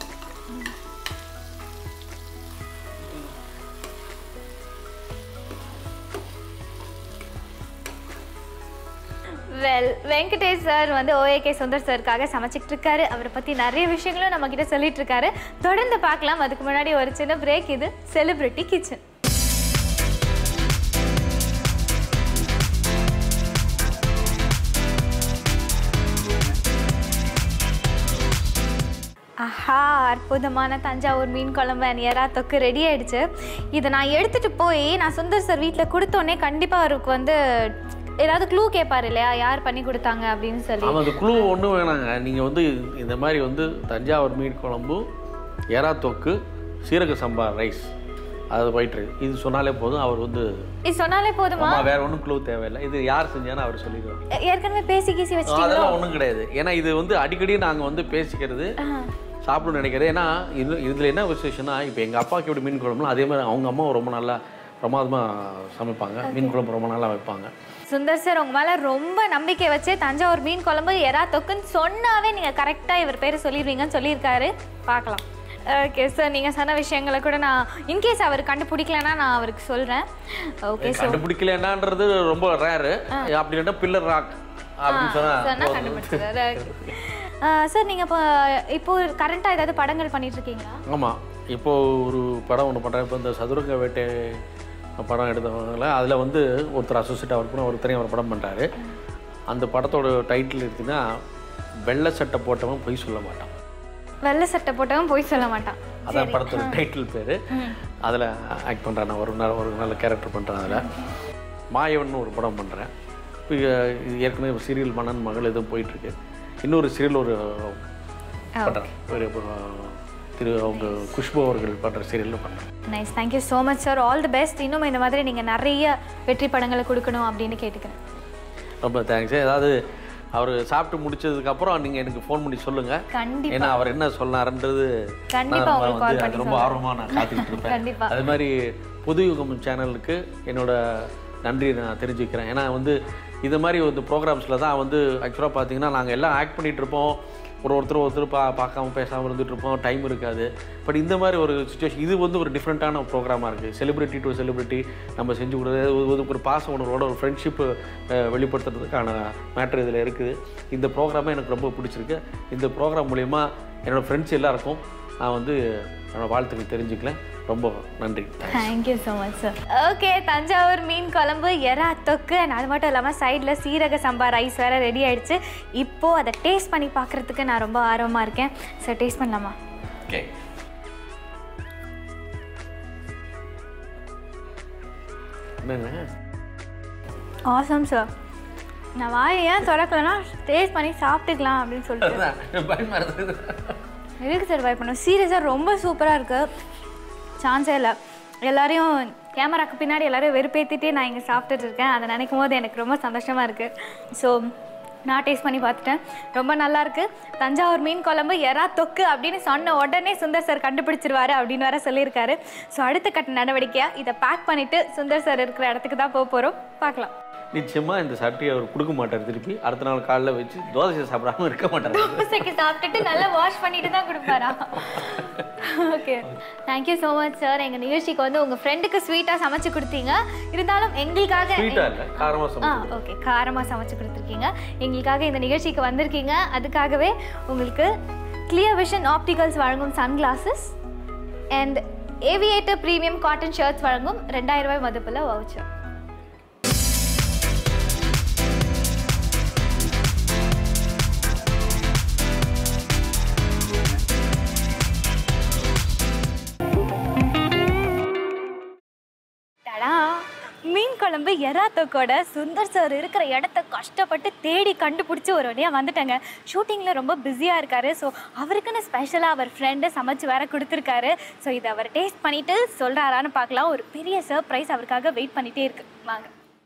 வெல் வெங்கடேஷ் சார் வந்து ஓஏகே சுந்தர் சாருக்காக சமைச்சிட்டு இருக்காரு அவரை பத்தி நிறைய விஷயங்களும் நம்ம கிட்ட சொல்லிட்டு இருக்காரு தொடர்ந்து பார்க்கலாம் அதுக்கு முன்னாடி ஒரு சின்ன பிரேக் இது செலிபிரிட்டி கிச்சன் ஆஹா அற்புதமான தஞ்சாவூர் மீன் குழம்பு and எறா தொக்கு ரெடி ஆயிடுச்சு இதை நான் எடுத்துட்டு போய் நான் சுந்தர் சார் வீட்டில் கொடுத்தோன்னே கண்டிப்பாக அவருக்கு வந்து ஏதாவது க்ளூ கேட்பாரு இல்லையா யார் பண்ணி கொடுத்தாங்க அப்படின்னு சொல்லி ஆமாம் அந்த குழு ஒன்றும் வேணாங்க நீங்கள் வந்து இந்த மாதிரி வந்து தஞ்சாவூர் மீன் குழம்பு எறா தொக்கு சீரக சம்பா ரைஸ் அது ஒயிட் ரைஸ் இது சொன்னாலே போதும் அவர் வந்து இது சொன்னாலே போதுமா ஆமா வேற ஒன்றும் க்ளூ தேவையில்லை இது யார் செஞ்சான்னு அவர் சொல்லிடுவார் ஏ- ஏற்கனவே பேசி கீசி வச்சிட்டீங்களோ அதெல்லாம் ஒன்றும் கிடையாது ஏன்னா இது வந்து அடிக்கடி நாங்கள் வந்து பேசிக்கிறது சாப்பிடணும்னு நினைக்கிறது ஏன்னா இது இதில் என்ன விசேஷம்னா இப்போ எங்கள் அப்பாவுக்கு எப்படி மீன் குழம்புலாம் அதே மாதிரி அவங்க அம்மாவும் ரொம்ப நல்லா பிரமாதமாக சமைப்பாங்க மீன் குழம்பு ரொம்ப நல்லா வைப்பாங்க சுந்தர் சார் உங்க மேல ரொம்ப நம்பிக்கை வச்சு தஞ்சாவூர் மீன் குழம்பு எறா தொக்குன்னு சொன்னாவே நீங்க கரெக்டா இவர் பேர் சொல்லிடுவீங்கன்னு சொல்லியிருக்காரு பார்க்கலாம் ஓகே சார் நீங்க சொன்ன விஷயங்களை கூட நான் இன்கேஸ் அவர் கண்டுபிடிக்கலன்னா நான் அவருக்கு சொல்றேன் ஓகே சார் கண்டுபிடிக்கலன்றது ரொம்ப ரேரு அப்படி இல்லைன்னா பில்லர் ராக் அப்படின்னு சொன்னா சொன்னால் கண்டுபிடிச்சிடுறாரு சார் நீங்க இப்போ இப்போ கரண்டா ஏதாவது படங்கள் பண்ணிட்டு இருக்கீங்களா ஆமாம் இப்போ ஒரு படம் ஒன்று பண்ணுறேன் இப்போ இந்த சதுரங்க வேட்டை படம் எடுத்தவங்கள அதில் வந்து ஒருத்தர் அசோசியேட் அவர் கூட ஒருத்தரையும் அவர் படம் பண்ணுறாரு அந்த படத்தோட டைட்டில் இருக்குன்னா வெள்ளை சட்டை போட்டவன் பொய் சொல்ல மாட்டான் வெள்ளை சட்டை போட்டவன் போய் சொல்ல மாட்டான் அதான் படத்தோட டைட்டில் பேர் அதில் ஆக்ட் பண்ணுறேன் நான் ஒரு நாள் ஒரு நல்ல கேரக்டர் பண்ணுறேன் அதில் மாயவன் ஒரு படம் பண்ணுறேன் இப்போ இது ஏற்கனவே சீரியல் மன்னன் மகள் எதுவும் போயிட்டுருக்கு இன்னொரு சீரியல் ஒரு பண்ணுறேன் ஒரு அஹ், திரு அவங்க குஷ்பு அவர்கள் பண்ணுற சீரியலில் பண்ணுறேன் nice thank you so much sir all the best இன்னும் இந்த மாதிரி நீங்கள் நிறைய வெற்றி படங்களை கொடுக்கணும் அப்படின்னு கேட்டுக்கிறேன் ரொம்ப தேங்க்ஸ் ஏதாவது அவர் சாப்பிட்டு முடிச்சதுக்கப்புறம் நீங்கள் எனக்கு ஃபோன் பண்ணி சொல்லுங்கள் கண்டிப்பா ஏன்னா அவர் என்ன சொன்னாருன்றது கண்டிப்பா நான் உங்களுக்கு call வந்து பண்ணி அது ரொம்ப ஆர்வமாக நான் காத்துக்கிட்டு இருப்பேன் கண்டிப்பா. அது மாதிரி புது யுகம் சேனலுக்கு என்னோட நன்றியை நான் தெரிஞ்சுக்கிறேன் ஏன்னா வந்து இது மாதிரி வந்து ப்ரோக்ராம்ஸில் தான் வந்து ஆக்சுவலாக பார்த்தீங்கன்னா நாங்கள் எல்லாம் ஆக்ட் பண்ணிகிட்டு இருப்போம் ஒரு ஒருத்தர் ஒருத்தர் பா பார்க்காம பேசாமல் இருந்துட்டு இருப்போம் டைம் இருக்காது பட் இந்த மாதிரி ஒரு சுச்சுவேஷன் இது வந்து ஒரு டிஃப்ரெண்ட்டான ப்ரோக்ராமாக இருக்குது செலிபிரிட்டி டு செலிபிரிட்டி நம்ம செஞ்சு கொடுக்குறது ஒரு- ஒரு- ஒரு பாச உணர்வோட ஒரு ஃப்ரெண்ட்ஷிப்பு வெளிப்படுத்துறதுக்கான மேட்ரு இதில் இருக்குது இந்த ப்ரோக்ராமே எனக்கு ரொம்ப பிடிச்சிருக்கு இந்த ப்ரோக்ராம் மூலிமா என்னோடய ஃப்ரெண்ட்ஸ் எல்லாருக்கும் நான் வந்து என்னோட வாழ்த்துக்கள் தெரிஞ்சுக்கல ரொம்ப நன்றி thank you so much sir okay Thanjavur மீன் குழம்பு எறா தொக்கு and அது மட்டும் இல்லாமல் சைடில் சீரக சம்பா ரைஸ் வேறு ரெடி ஆயிடுச்சு இப்போது அதை டேஸ்ட் பண்ணி பார்க்குறதுக்கு நான் ரொம்ப ஆர்வமாக இருக்கேன் சார் டேஸ்ட் பண்ணலாமா ஓகே என்னங்க ஆசம் சார் நான் வாயை ஏன் திறக்கலன்னா டேஸ்ட் பண்ணி சாப்பிட்டுக்கலாம் அப்படின்னு சொல்லிட்டு அதான், பயமா இருந்தது எதுக்கு சார் வை பண்ணும் சீரியஸாக ரொம்ப சூப்பராக இருக்குது சான்ஸே இல்லை எல்லாரையும் கேமராக்கு பின்னாடி எல்லாரையும் வெறுப்பேற்றிட்டே நான் இங்கே சாப்பிட்டுட்டு இருக்கேன் அதை நினைக்கும் போது எனக்கு ரொம்ப சந்தோஷமாக இருக்குது ஸோ நான் டேஸ்ட் பண்ணி பார்த்துட்டேன் ரொம்ப நல்லா இருக்கு தஞ்சாவூர் மீன் குழம்பு எறா தொக்கு அப்படின்னு சொன்ன உடனே சுந்தர் சார் கண்டுபிடிச்சிருவாரு அப்படின்னு வேற சொல்லியிருக்காரு ஸோ அடுத்த கட்ட நடவடிக்கையாக இதை பேக் பண்ணிவிட்டு சுந்தர் சார் இருக்கிற இடத்துக்கு தான் போக போகிறோம் பார்க்கலாம் நிச்சயமா இந்த சட்டையை அவர் கொடுக்க மாட்டார் திருப்பி அடுத்த நாள் காலைல வச்சு தோசை சாப்பிடாம இருக்க மாட்டார் தோசைக்கு சாப்பிட்டுட்டு நல்லா வாஷ் பண்ணிட்டு தான் கொடுப்பாரா okay thank you so much sir எங்கள் நிகழ்ச்சிக்கு வந்து உங்கள் ஃப்ரெண்டுக்கு ஸ்வீட்டாக சமைச்சு கொடுத்தீங்க இருந்தாலும் எங்களுக்காக ஸ்வீட்டா இல்லை காரமா ஆ சமைச்சு ஓகே காரமாக சமைச்சு கொடுத்துருக்கீங்க எங்களுக்காக இந்த நிகழ்ச்சிக்கு வந்திருக்கீங்க அதுக்காகவே உங்களுக்கு கிளியர் விஷன் ஆப்டிகல்ஸ் வழங்கும் sunglasses and aviator premium cotton shirts வழங்கும் ரெண்டாயிரம் ரூபாய் மதிப்பில் வவுச்சர் குழம்பு எறா தொக்கோட சுந்தர் சார் இருக்கிற இடத்த கஷ்டப்பட்டு தேடி கண்டுபிடிச்சி ஒரு வழியாக வந்துட்டேங்க ஷூட்டிங்கில் ரொம்ப பிஸியாக இருக்காரு ஸோ அவருக்குன்னு ஸ்பெஷலாக அவர் ஃப்ரெண்டு சமைச்சு வேற கொடுத்துருக்காரு ஸோ இதை அவர் டேஸ்ட் பண்ணிட்டு சொல்கிறாரான்னு பார்க்கலாம் ஒரு பெரிய சர்ப்ரைஸ் அவருக்காக வெயிட் பண்ணிகிட்டே இருக்கு வாங்க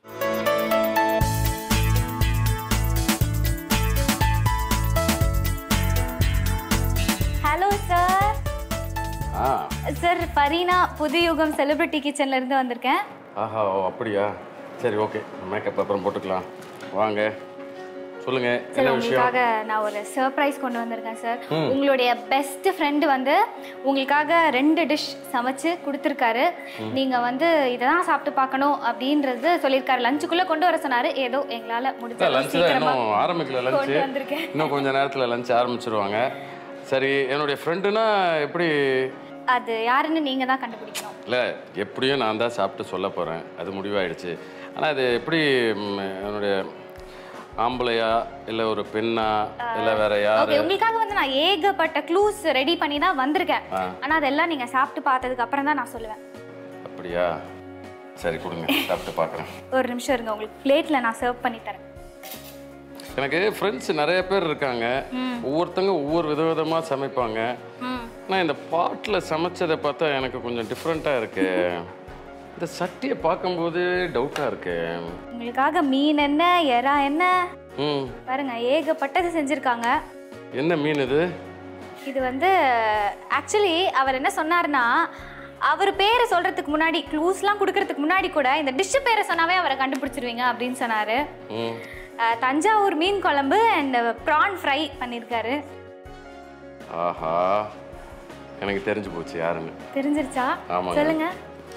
ஹலோ சார் ஆ சார் ஃபரீனா புது யுகம் செலிபிரிட்டி கிச்சன்ல இருந்து வந்திருக்கேன் ஆஹா ஓ அப்படியா சரி ஓகே மேக்கப் அப்புறம் போட்டுக்கலாம் வாங்க சொல்லுங்க சார் என்ன விஷயம் உங்களுக்காக நான் ஒரு சர்ப்ரைஸ் கொண்டு வந்திருக்கேன் சார் உங்களுடைய பெஸ்ட் ஃப்ரெண்டு வந்து உங்களுக்காக ரெண்டு டிஷ் சமைச்சு கொடுத்துருக்காரு நீங்க வந்து இதை தான் சாப்பிட்டு பார்க்கணும் அப்படின்றது சொல்லியிருக்காரு லஞ்சுக்குள்ள கொண்டு வர சொன்னாரு ஏதோ எங்களால முடிஞ்ச அளவு லஞ்ச் தான் சீக்கிரமா இன்னும் ஆரம்பிக்கல லஞ்ச் கொண்டு வந்திருக்கேன் இன்னும் கொஞ்ச நேரத்தில் லஞ்ச் ஆரம்பிச்சிருவாங்க சரி என்னுடைய ஃப்ரெண்டுனா எப்படி அது யாருன்னு நீங்க தான் கண்டுபிடிக்கணும் இல்லை எப்படியும் நான் தான் சாப்பிட்டு சொல்ல போகிறேன் அது முடிவாயிடுச்சு ஆனால் இது எப்படி ம், என்னுடைய ஆம்பளையா இல்லை ஒரு பெண்ணா இல்லை வேற யார் ஓகே உங்களுக்காக வந்து நான் ஏகப்பட்ட க்ளூஸ் ரெடி பண்ணி தான் வந்திருக்கேன் ஆ. ஆனா அதெல்லாம் நீங்க சாப்பிட்டு பார்த்ததுக்கு அப்புறம் தான் நான் சொல்லுவேன் அப்படியா சரி கொடுங்க சாப்பிட்டு பார்க்குறேன் ஒரு நிமிஷம் இருங்க உங்களுக்கு பிளேட்ல நான் சர்வ் பண்ணி தரேன் எனக்கு ஃப்ரெண்ட்ஸ் நிறைய பேர் இருக்காங்க ஒவ்வொருத்தங்க ஒவ்வொரு விதவிதமாக சமைப்பாங்க ம் ஆனால் இந்த பாட்டில் சமைச்சதை பார்த்தா எனக்கு கொஞ்சம் டிஃப்ரெண்ட்டாக இருக்கு இந்த சட்டியை பார்க்கும்போது டவுட்டாக இருக்கு உங்களுக்காக மீன் என்ன எறா என்ன ம் பாருங்க ஏகப்பட்டது செஞ்சுருக்காங்க என்ன மீன் இது இது வந்து ஆக்சுவலி அவர் என்ன சொன்னார்னா அவர் பேரை சொல்றதுக்கு முன்னாடி க்ளூஸ்லாம் கொடுக்கறதுக்கு முன்னாடி கூட இந்த டிஷ் பேரை சொன்னாவே அவரை கண்டுபிடிச்சிருவீங்க அப்படின்னு சொன்னாரு ம் அஹ், தஞ்சாவூர் மீன் குழம்பு அண்ட் ப்ரான் ஃப்ரை பண்ணியிருக்காரு ஆஹா எனக்கு தெரிஞ்சு போச்சு யாருன்னு தெரிஞ்சிருச்சா ஆமாங்க. சொல்லுங்க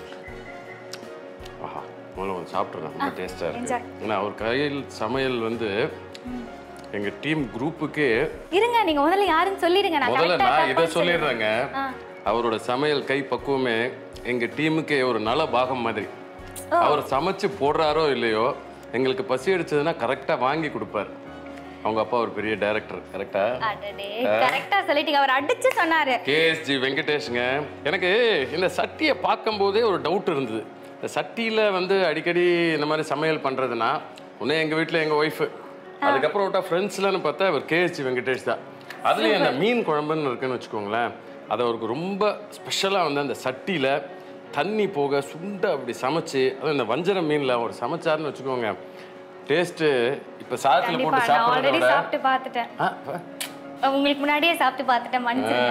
ஆஹா முதல்ல கொஞ்சம் சாப்பிட்ருக்கேன் ரொம்ப டேஸ்ட்டாக enjoy. இருக்கு ஏன்னா அவர் கையில் சமையல் வந்து எங்கள் டீம் குரூப்புக்கே இருங்க நீங்க முதல்ல யாருன்னு சொல்லிடுங்க நான் முதல்ல correct ஆ நான் இதை தப்பான்னு சொல்லிடுறேன். சொல்லிடுறேங்க ஆ. அவரோட சமையல் கை பக்குவமே எங்க டீமுக்கே ஒரு நல பாகம் மாதிரி அவர் சமைச்சு போடுறாரோ இல்லையோ எங்களுக்கு பசி அடிச்சதுன்னா கரெக்டா வாங்கி கொடுப்பாரு அவங்க அப்பா ஒரு பெரிய டைரக்டர் கரெக்டா அடடே கரெக்டா சொல்லிட்டீங்க அவர் அடிச்சு சொன்னாரு கேஎஸ்ஜி வெங்கடேஷுங்க எனக்கு இந்த சட்டியை பார்க்கும்போதே ஒரு டவுட் இருந்தது இந்த சட்டியில் வந்து அடிக்கடி இந்த மாதிரி சமையல் பண்ணுறதுனா ஒன்றே எங்கள் வீட்டில் எங்கள் ஒய்ஃபு அதுக்கப்புறம் விட்டா ஃப்ரெண்ட்ஸ்லன்னு பார்த்தா அவர் கேஎஸ்ஜி வெங்கடேஷ் தான் அதுலேயும் அந்த மீன் குழம்புன்னு இருக்குன்னு வச்சுக்கோங்களேன் அது அவருக்கு ரொம்ப ஸ்பெஷலாக வந்து அந்த சட்டியில் தண்ணி போக சுண்ட அப்படி சமைச்சு அதுவும் இந்த வஞ்சர மீனில் ஒரு சமைச்சாருன்னு வச்சுக்கோங்க டேஸ்ட்டு இப்போ சாதத்தில் கண்டிப்பா போட்டு நான் ஆல்ரெடி சாப்பிட்றத விட சாப்பிட்டு பார்த்துட்டேன் ஆ, ஆ. உங்களுக்கு முன்னாடியே சாப்பிட்டு பார்த்துட்டேன் மனுஷன்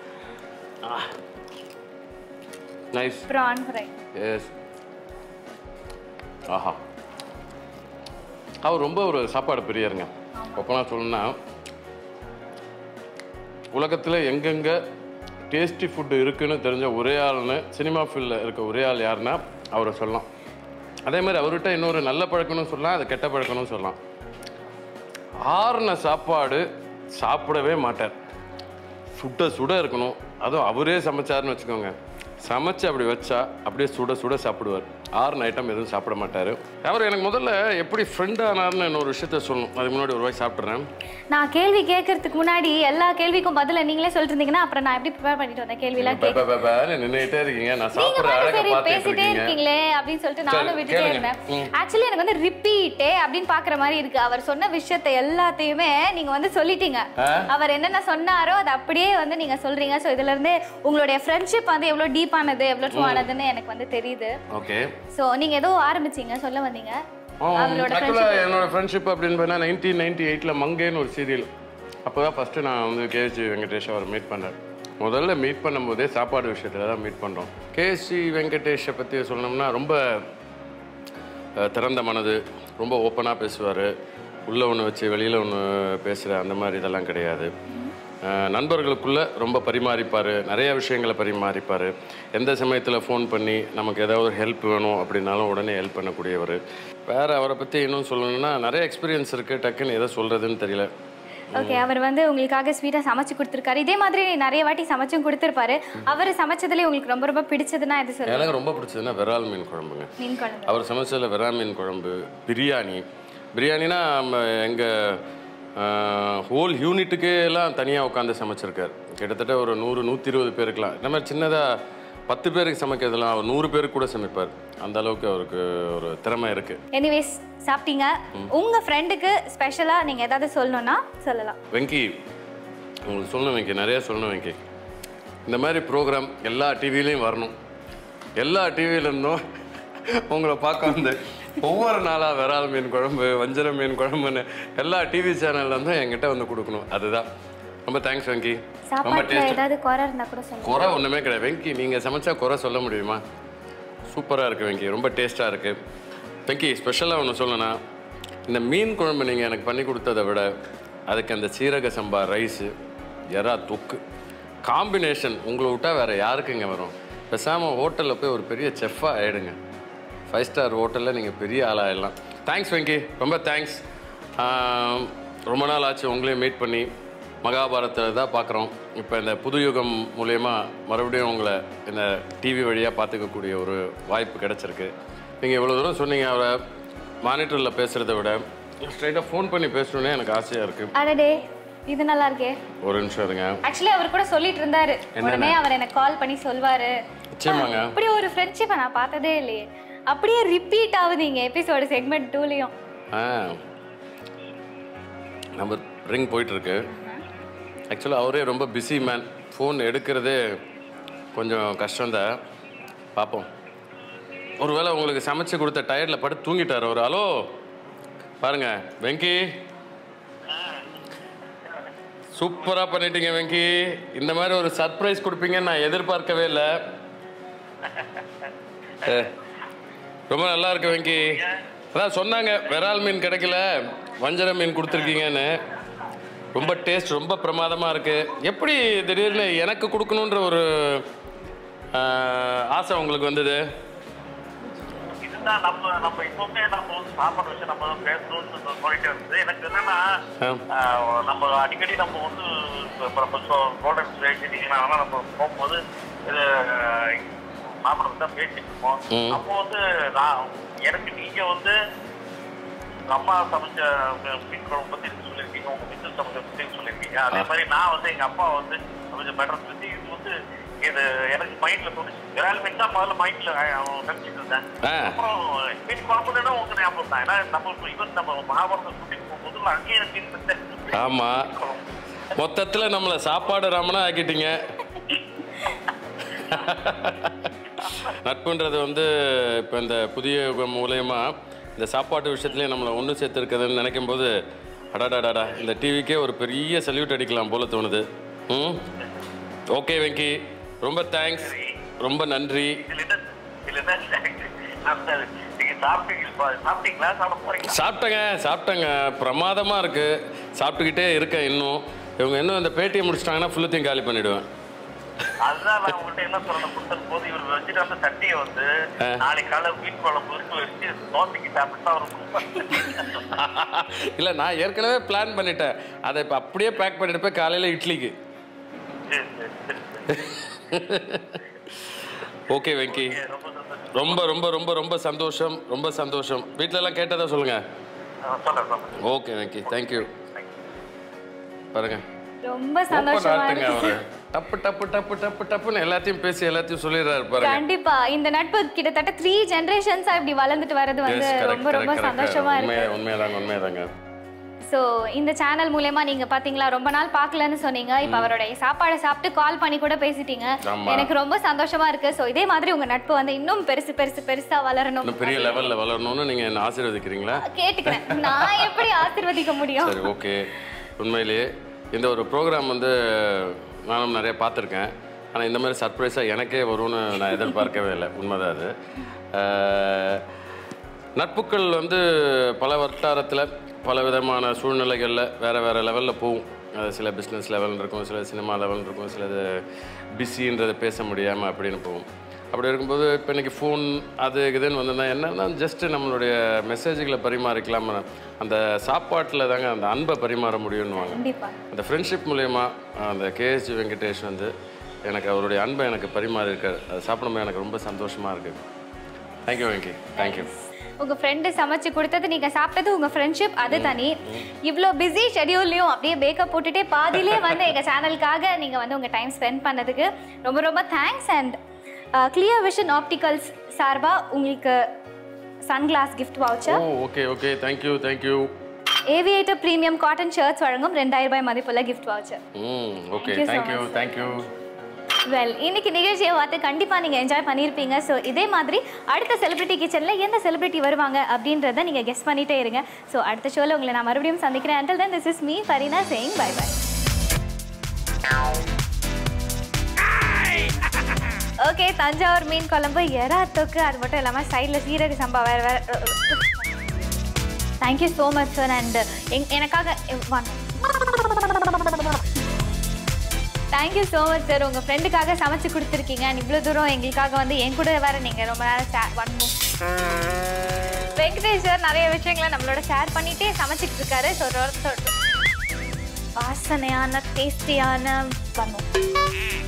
நைஸ் ப்ரான் ஃப்ரை எஸ் ஆஹா அவர் ரொம்ப ஒரு சாப்பாடு பிரியருங்க ஒப்பனா சொல்லணும்னா உலகத்தில் எங்கெங்கே டேஸ்டி ஃபுட்டு இருக்குன்னு தெரிஞ்ச ஒரே ஆள்னு சினிமா ஃபீல்டில் இருக்க ஒரே ஆள் யாருன்னா அவரை சொல்லலாம் அதே மாதிரி அவர்கிட்ட இன்னொரு நல்ல பழக்கம்னு சொல்லலாம் அது கெட்ட பழக்கம்னு சொல்லலாம் ஆறுன சாப்பாடு சாப்பிடவே மாட்டார் சுட சுட இருக்கணும் அதுவும் அவரே சமைச்சாருன்னு வச்சுக்கோங்க சமைச்சு அப்படி வச்சா அப்படியே சுட சுட சாப்பிடுவார் ஆறுன ஐட்டம் எதுவும் சாப்பிட மாட்டார் அவர் எனக்கு முதல்ல எப்படி ஃப்ரெண்ட் ஆனார்னு இன்னொரு விஷயத்த சொல்லணும் அதுக்கு முன்னாடி ஒரு வாய் சாப்பிட்றேன் நான் கேள்வி கேட்கறதுக்கு முன்னாடி எல்லா கேள்விக்கும் பதில நீங்களே சொல்லிட்டு இருந்தீங்கன்னா அப்புறம் நான் எப்படி ப்ரிப்பேர் பண்ணிட்டு வந்தேன் கேள்வியெல்லாம் கேட்க நின்றுட்டே இருக்கீங்க நான் நீங்க சாப்பிட்ற பாட்டு அழகை சரி பார்த்துட்டு பேசிட்டே இருக்கீங்க இருக்கீங்களே அப்படின்னு சொல்லிட்டு நானும் சரி, விட்டுட்டே கேளுங்க. இருந்தேன் ஆக்சுவலி எனக்கு வந்து ரிப்பீட்டே அப்படின்னு பாக்குற மாதிரி இருக்கு அவர் சொன்ன விஷயத்தை எல்லாத்தையுமே நீங்க வந்து சொல்லிட்டீங்க ஆ? அவர் என்னென்ன சொன்னாரோ அது அப்படியே வந்து நீங்க சொல்றீங்க ஸோ இதுல இருந்து உங்களுடைய ஃப்ரெண்ட்ஷிப் வந்து எவ்வளவு டீப்பானது எவ்வளவு ட்ரூ ஆனதுன்னு எனக்கு வந்து தெரியுது ஓகே ஸோ நீங்க ஏதோ ஆரம்பிச்சீங்க சொல்ல வந்தீங்க அவங்களோட ஆக்சுவலாக என்னோட ஃப்ரெண்ட்ஷிப் அப்படின்னு பார்த்தா நைன்டீன் நைன்டி எயிட்டில் மங்கேன்னு ஒரு சீரியல் அப்போ தான் ஃபஸ்ட்டு நான் வந்து கேஎஸ்சி வெங்கடேஷ் அவர் மீட் பண்ணேன் முதல்ல மீட் பண்ணும்போதே சாப்பாடு விஷயத்தில் தான் மீட் பண்ணுறோம் கேஎஸ்சி வெங்கடேஷை பற்றி சொல்லணும்னா ரொம்ப அஹ், திறந்த மனது ரொம்ப ஓப்பனாக பேசுவார் உள்ளே ஒன்று வச்சு வெளியில் ஒன்று பேசுகிற அந்த மாதிரி இதெல்லாம் கிடையாது அஹ், நண்பர்களுக்குள்ள ரொம்ப பரிமாறிப்பார் நிறைய விஷயங்களை பரிமாறிப்பார் எந்த சமயத்தில் ஃபோன் பண்ணி நமக்கு ஏதாவது ஹெல்ப் வேணும் அப்படின்னாலும் உடனே ஹெல்ப் பண்ணக்கூடியவர் வேறு அவரை பற்றி இன்னும் சொல்லணும்னா நிறைய எக்ஸ்பீரியன்ஸ் இருக்குது டக்குன்னு எதை சொல்கிறதுன்னு தெரியல ஓகே அவர் வந்து உங்களுக்காக ஸ்வீட்டா சமைச்சு கொடுத்துருக்காரு இதே மாதிரி நிறைய வாட்டி சமைச்சும் கொடுத்துருப்பாரு அவர் சமைச்சதுலேயே உங்களுக்கு ரொம்ப ரொம்ப பிடிச்சதுன்னா எது சொல்லுங்க எனக்கு ரொம்ப பிடிச்சதுன்னா விரால் மீன் குழம்புங்க மீன் குழம்பு அவர் சமைச்சதில் விரா மீன் குழம்பு பிரியாணி பிரியாணினா எங்கள் ஹோல் யூனிட்டுக்கே எல்லாம் தனியாக உட்காந்து சமைச்சிருக்கார் கிட்டத்தட்ட ஒரு நூறு நூற்றி இருபது பேருக்கலாம் இந்த மாதிரி சின்னதாக பத்து பேருக்கு சமைக்கிறதுலாம் அவர் நூறு பேருக்கு கூட சமைப்பார் அந்த அளவுக்கு அவருக்கு ஒரு திறமை இருக்குது எனிவேஸ் சாப்பிட்டீங்க உங்க ஃப்ரெண்டுக்கு ஸ்பெஷலா நீங்க ஏதாவது சொல்லணும்னா சொல்லலாம் வெங்கி உங்களுக்கு சொல்லணும் வெங்கி நிறைய சொல்லணும் வெங்கி இந்த மாதிரி ப்ரோக்ராம் எல்லா டிவிலையும் வரணும் எல்லா டிவியிலேருந்தும் உங்களை பார்க்க வந்து ஒவ்வொரு நாளாக விரால் மீன் குழம்பு வஞ்சர மீன் குழம்புன்னு எல்லா டிவி சேனல்லேருந்தும் என்கிட்ட வந்து கொடுக்கணும் அதுதான் ரொம்ப தேங்க்ஸ் வெங்கி ரொம்ப சாப்பாட்டுல டேஸ்ட் ஏதாவது குறை இருந்தா கூட சொல்லுங்க குறை ஒன்றுமே கிடையாது வெங்கி நீங்கள் சமைச்சா குறை சொல்ல முடியுமா சூப்பராக இருக்குது வெங்கி ரொம்ப டேஸ்ட்டாக இருக்குது வெங்கி ஸ்பெஷலாக ஒன்று சொல்லணும்னா இந்த மீன் குழம்பு நீங்கள் எனக்கு பண்ணி கொடுத்ததை விட அதுக்கு அந்த சீரக சம்பா ரைஸு எறா தொக்கு காம்பினேஷன் உங்களை விட்டால் வேறு யாருக்குங்க வரும் பேசாமல் ஹோட்டலில் போய் ஒரு பெரிய செஃப்பாக ஆகிடுங்க ஃபைவ் ஸ்டார் ஹோட்டலில் நீங்கள் பெரிய ஆளாகிடலாம் தேங்க்ஸ் வெங்கி ரொம்ப தேங்க்ஸ் ரொம்ப நாள் ஆச்சு உங்களையும் மீட் பண்ணி மகாபாரத்தில் தான் பார்க்குறோம் இப்போ இந்த புது யுகம் மூலயமா மறுபடியும் உங்களை இந்த டிவி வழியாக பார்த்துக்கக்கூடிய ஒரு வாய்ப்பு கிடச்சிருக்கு நீங்கள் இவ்வளோ தூரம் சொன்னீங்க அவரை மானிட்டரில் பேசுகிறத விட ஸ்ட்ரைட்டாக ஃபோன் பண்ணி பேசணுன்னே எனக்கு ஆசையாக இருக்குது அடடே இது நல்லா இருக்கே ஒரு நிமிஷம் இருங்க ஆக்சுவலி அவர் கூட சொல்லிட்டு இருந்தாரு உடனே அவர் எனக்கு கால் பண்ணி சொல்வாரு நிச்சயமாங்க இப்படி ஒரு ஃப்ரெண்ட்ஷிப்பை நான் பார்த்ததே இல்லையே அப்படியே ரிப்பீட் ஆகுது இங்க எபிசோடு செக்மெண்ட் டூலையும் ஆ நம்ம ரிங் போயிட்டுருக்கு ஆக்சுவலாக அவரே ரொம்ப பிஸி மேன் ஃபோன் எடுக்கிறதே கொஞ்சம் கஷ்டம்தான் பார்ப்போம் ஒருவேளை உங்களுக்கு சமைச்சு கொடுத்த டயர்டில் படுத்து தூங்கிட்டார் அவர் ஹலோ பாருங்க வெங்கி சூப்பராக பண்ணிட்டீங்க வெங்கி இந்த மாதிரி ஒரு சர்ப்ரைஸ் கொடுப்பீங்கன்னு நான் எதிர்பார்க்கவே இல்லை ஏ, ரொம்ப நல்லா இருக்கு வெங்கி அதான் சொன்னாங்க விரால் மீன் கிடைக்கல வஞ்சர மீன் கொடுத்துருக்கீங்கன்னு ரொம்ப டேஸ்ட் ரொம்ப பிரமாதமாக இருக்கு எப்படி திடீர்னு எனக்கு கொடுக்கணுன்ற ஒரு ஆஹ், ஆசை உங்களுக்கு வந்தது இதுதான் நம்ம நம்ம எப்பவுமே நம்ம வந்து சாப்பாடு விஷயம் நம்ம வந்து பேசணும்னு சொல்லிட்டே இருந்தது எனக்கு என்னன்னா ஆ. ஆஹ், நம்ம அடிக்கடி நம்ம வந்து இப்போ நம்ம கோல்டன் பேசிட்டீங்கன்னா நம்ம போகும்போது இது சாப்பிட்றது தான் பேசிட்டு இருப்போம் ம். அப்போ வந்து நான் எனக்கு நீங்க வந்து உங்க அம்மா சமைச்ச மீன் குழம்பு பத்தி எனக்கு சொல்லியிருக்கீங்க உங்க மிச்சம் சமைச்ச பத்தி சொல்லியிருக்கீங்க அதே மாதிரி நான் வந்து எங்க அப்பா வந்து சமைச்ச மெட்ரஸ் பத்தி இது வந்து இது எனக்கு மைண்ட்ல தோணுச்சு விரால் மீன் தான் முதல்ல மைண்ட்ல நினைச்சிட்டு இருந்தேன் ஆ அப்புறம் மீன் குழம்புனா உங்க ஞாபகம் தான் ஏன்னா நம்ம இப்போ ஈவன் நம்ம மகாபாரதம் ஷூட்டிங் போகும்போது அங்கேயே எனக்கு மீன் இருந்தேன் ஆமாம் மொத்தத்தில் நம்மளை சாப்பாடு ராமனா ஆக்கிட்டீங்க நட்புன்றது வந்து இப்போ இந்த புதிய யுகம் மூலயமா இந்த சாப்பாட்டு விஷயத்துலேயே நம்மளை ஒன்று சேர்த்துருக்குதுன்னு நினைக்கும் போது அடாடாடாடா இந்த டிவிக்கே ஒரு பெரிய சல்யூட் அடிக்கலாம் போல தோணுது ம் ஓகே வெங்கி ரொம்ப தேங்க்ஸ் ரொம்ப நன்றி இதுல என்ன இதுல என்ன அந்த நீங்க சாப்பிட்டீங்க சாப்பிட்டீங்களா சாப்பிட போறீங்களா சாப்பிட்டேங்க சாப்பிட்டேங்க பிரமாதமாக இருக்குது சாப்பிட்டுக்கிட்டே இருக்கேன் இன்னும் இவங்க இன்னும் இந்த பேட்டியை முடிச்சிட்டாங்கன்னா ஃபுல்லத்தையும் காலி பண்ணிவிடுவேன் அதுதான் நான் உங்கள்கிட்ட என்ன சொல்லணும் கொடுத்தது போது இவர் வச்சுட்டு வந்த சட்டியை வந்து நாளைக்கு காலை மீன் குழம்பு இருக்கு வச்சு தோசைக்கு சாப்பிட்டா இருக்கும் இல்லை நான் ஏற்கனவே பிளான் பண்ணிட்டேன் அதை இப்போ அப்படியே பேக் பண்ணிட்டு போய் காலையில் இட்லிக்கு சரி, சரி, சரி, சரி. ஓகே வெங்கி ரொம்ப சந்தோஷம் ரொம்ப ரொம்ப ரொம்ப ரொம்ப சந்தோஷம் ரொம்ப சந்தோஷம் வீட்ல எல்லாம் கேட்டதா சொல்லுங்க ஆ, சொல்றேன் சொல்றேன் ஓகே வெங்கி தேங்க்யூ பாருங்க ரொம்ப ரொம்ப சந்தோஷமா நாட்டுங்க இருக்கு அவரு டப்பு டப்பு டப்பு டப்பு டப்புன்னு எல்லாத்தையும் பேசி எல்லாத்தையும் சொல்லிடுறாரு பாருங்க கண்டிப்பா இந்த நட்பு கிட்டத்தட்ட த்ரீ ஜெனரேஷன்ஸா இப்படி வளர்ந்துட்டு வர்றது Yes, வந்து correct, ரொம்ப ரொம்ப correct, correct. சந்தோஷமா இருக்கு உண்மையா உண்மையாதாங்க உண்மையாதாங்க ஸோ இந்த சேனல் மூலயமா நீங்க பாத்தீங்களா ரொம்ப நாள் பார்க்கலன்னு சொன்னீங்க இப்போ அவருடைய சாப்பாடை சாப்பிட்டு கால் பண்ணி கூட பேசிட்டீங்க ஆமா. எனக்கு ரொம்ப சந்தோஷமா இருக்கு ஸோ இதே மாதிரி உங்க நட்பு வந்து இன்னும் பெருசு பெருசு பெருசா வளரணும் இன்னும் பெரிய லெவல்ல வளரணும்னு நீங்க என்ன ஆசீர்வதிக்கிறீங்களா கேட்டுக்கிறேன் நான் எப்படி ஆசீர்வதிக்க முடியும் சரி ஓகே உண்மையிலேயே இந்த ஒரு ப்ரோக்ராம் வந்து நானும் நிறைய பார்த்துருக்கேன் ஆனால் இந்த மாதிரி சர்ப்ரைஸாக எனக்கே வரும்னு நான் எதிர்பார்க்கவே இல்லை உண்மைதான் அது அஹ், நட்புகள் வந்து பல வட்டாரத்தில் பல விதமான சூழ்நிலைகளில் வேறு வேறு லெவலில் போகும் அது சில பிஸ்னஸ் லெவல் இருக்கும் சில சினிமா லெவல் இருக்கும் சிலது பிஸின்றதை பேச முடியாமல் அப்படின்னு போகும் அப்படி இருக்கும்போது இப்போ இன்றைக்கி ஃபோன் அது இதுன்னு வந்ததுனா என்னன்னா ஜஸ்ட்டு நம்மளுடைய மெசேஜ்களை பரிமாறிக்கலாம் அந்த சாப்பாட்டில் தாங்க அந்த அன்பை பரிமாற முடியும்னுவாங்க கண்டிப்பா அந்த ஃப்ரெண்ட்ஷிப் மூலயமா அந்த கேஎஸ்ஜி வெங்கடேஷ் வந்து எனக்கு அவருடைய அன்பை எனக்கு பரிமாறி இருக்காரு அது சாப்பிடும்போது எனக்கு ரொம்ப சந்தோஷமாக இருக்குது தேங்க்யூ வெங்கி தேங்க்யூ உங்க ஃப்ரெண்டு சமைச்சு கொடுத்தது நீங்க சாப்பிட்டது உங்க ஃப்ரெண்ட்ஷிப் அது தனி இவ்வளோ பிஸி ஷெடியூல்லையும் அப்படியே பேக்கப் போட்டுட்டே பாதியிலே வந்து எங்க சேனலுக்காக நீங்க வந்து உங்க டைம் ஸ்பெண்ட் பண்ணதுக்கு ரொம்ப ரொம்ப thanks and clear vision opticals சார்பாக உங்களுக்கு sunglass gift oh voucher okay okay thank you thank you aviator premium cotton shirts வழங்கும் ரெண்டாயிரம் ரூபாய் மதிப்புள்ள gift voucher hmm okay Thank you so thank you much. Thank you well இன்னைக்கு நிகழ்ச்சியை பார்த்து கண்டிப்பாக நீங்கள் என்ஜாய் பண்ணியிருப்பீங்க ஸோ இதே மாதிரி அடுத்த செலிபிரிட்டி கிச்சனில் எந்த செலிபிரிட்டி வருவாங்க அப்படின்றத நீங்கள் கெஸ் பண்ணிட்டே இருங்க ஸோ அடுத்த ஷோவில் உங்களை நான் மறுபடியும் சந்திக்கிறேன் until then this is me Fareena saying bye bye okay Thanjavur மீன் குழம்பு எறா தொக்கு அது மட்டும் இல்லாமல் சைடில் சீரக சம்பா வேறு வேறு thank you so much sir and எங் எனக்காக ஒன் தேங்க்யூ ஸோ மச் சார் உங்கள் ஃப்ரெண்டுக்காக சமைச்சு கொடுத்துருக்கீங்க and இவ்வளோ தூரம் எங்களுக்காக வந்து என் கூட வேற நீங்கள் ரொம்ப நேரம் ஷேர் ஒன் வெங்கடேஷ் சார் நிறைய விஷயங்களை நம்மளோட ஷேர் பண்ணிட்டே சமைச்சிட்டு இருக்காரு ஸோ வாசனையான டேஸ்டியான பண்ணும்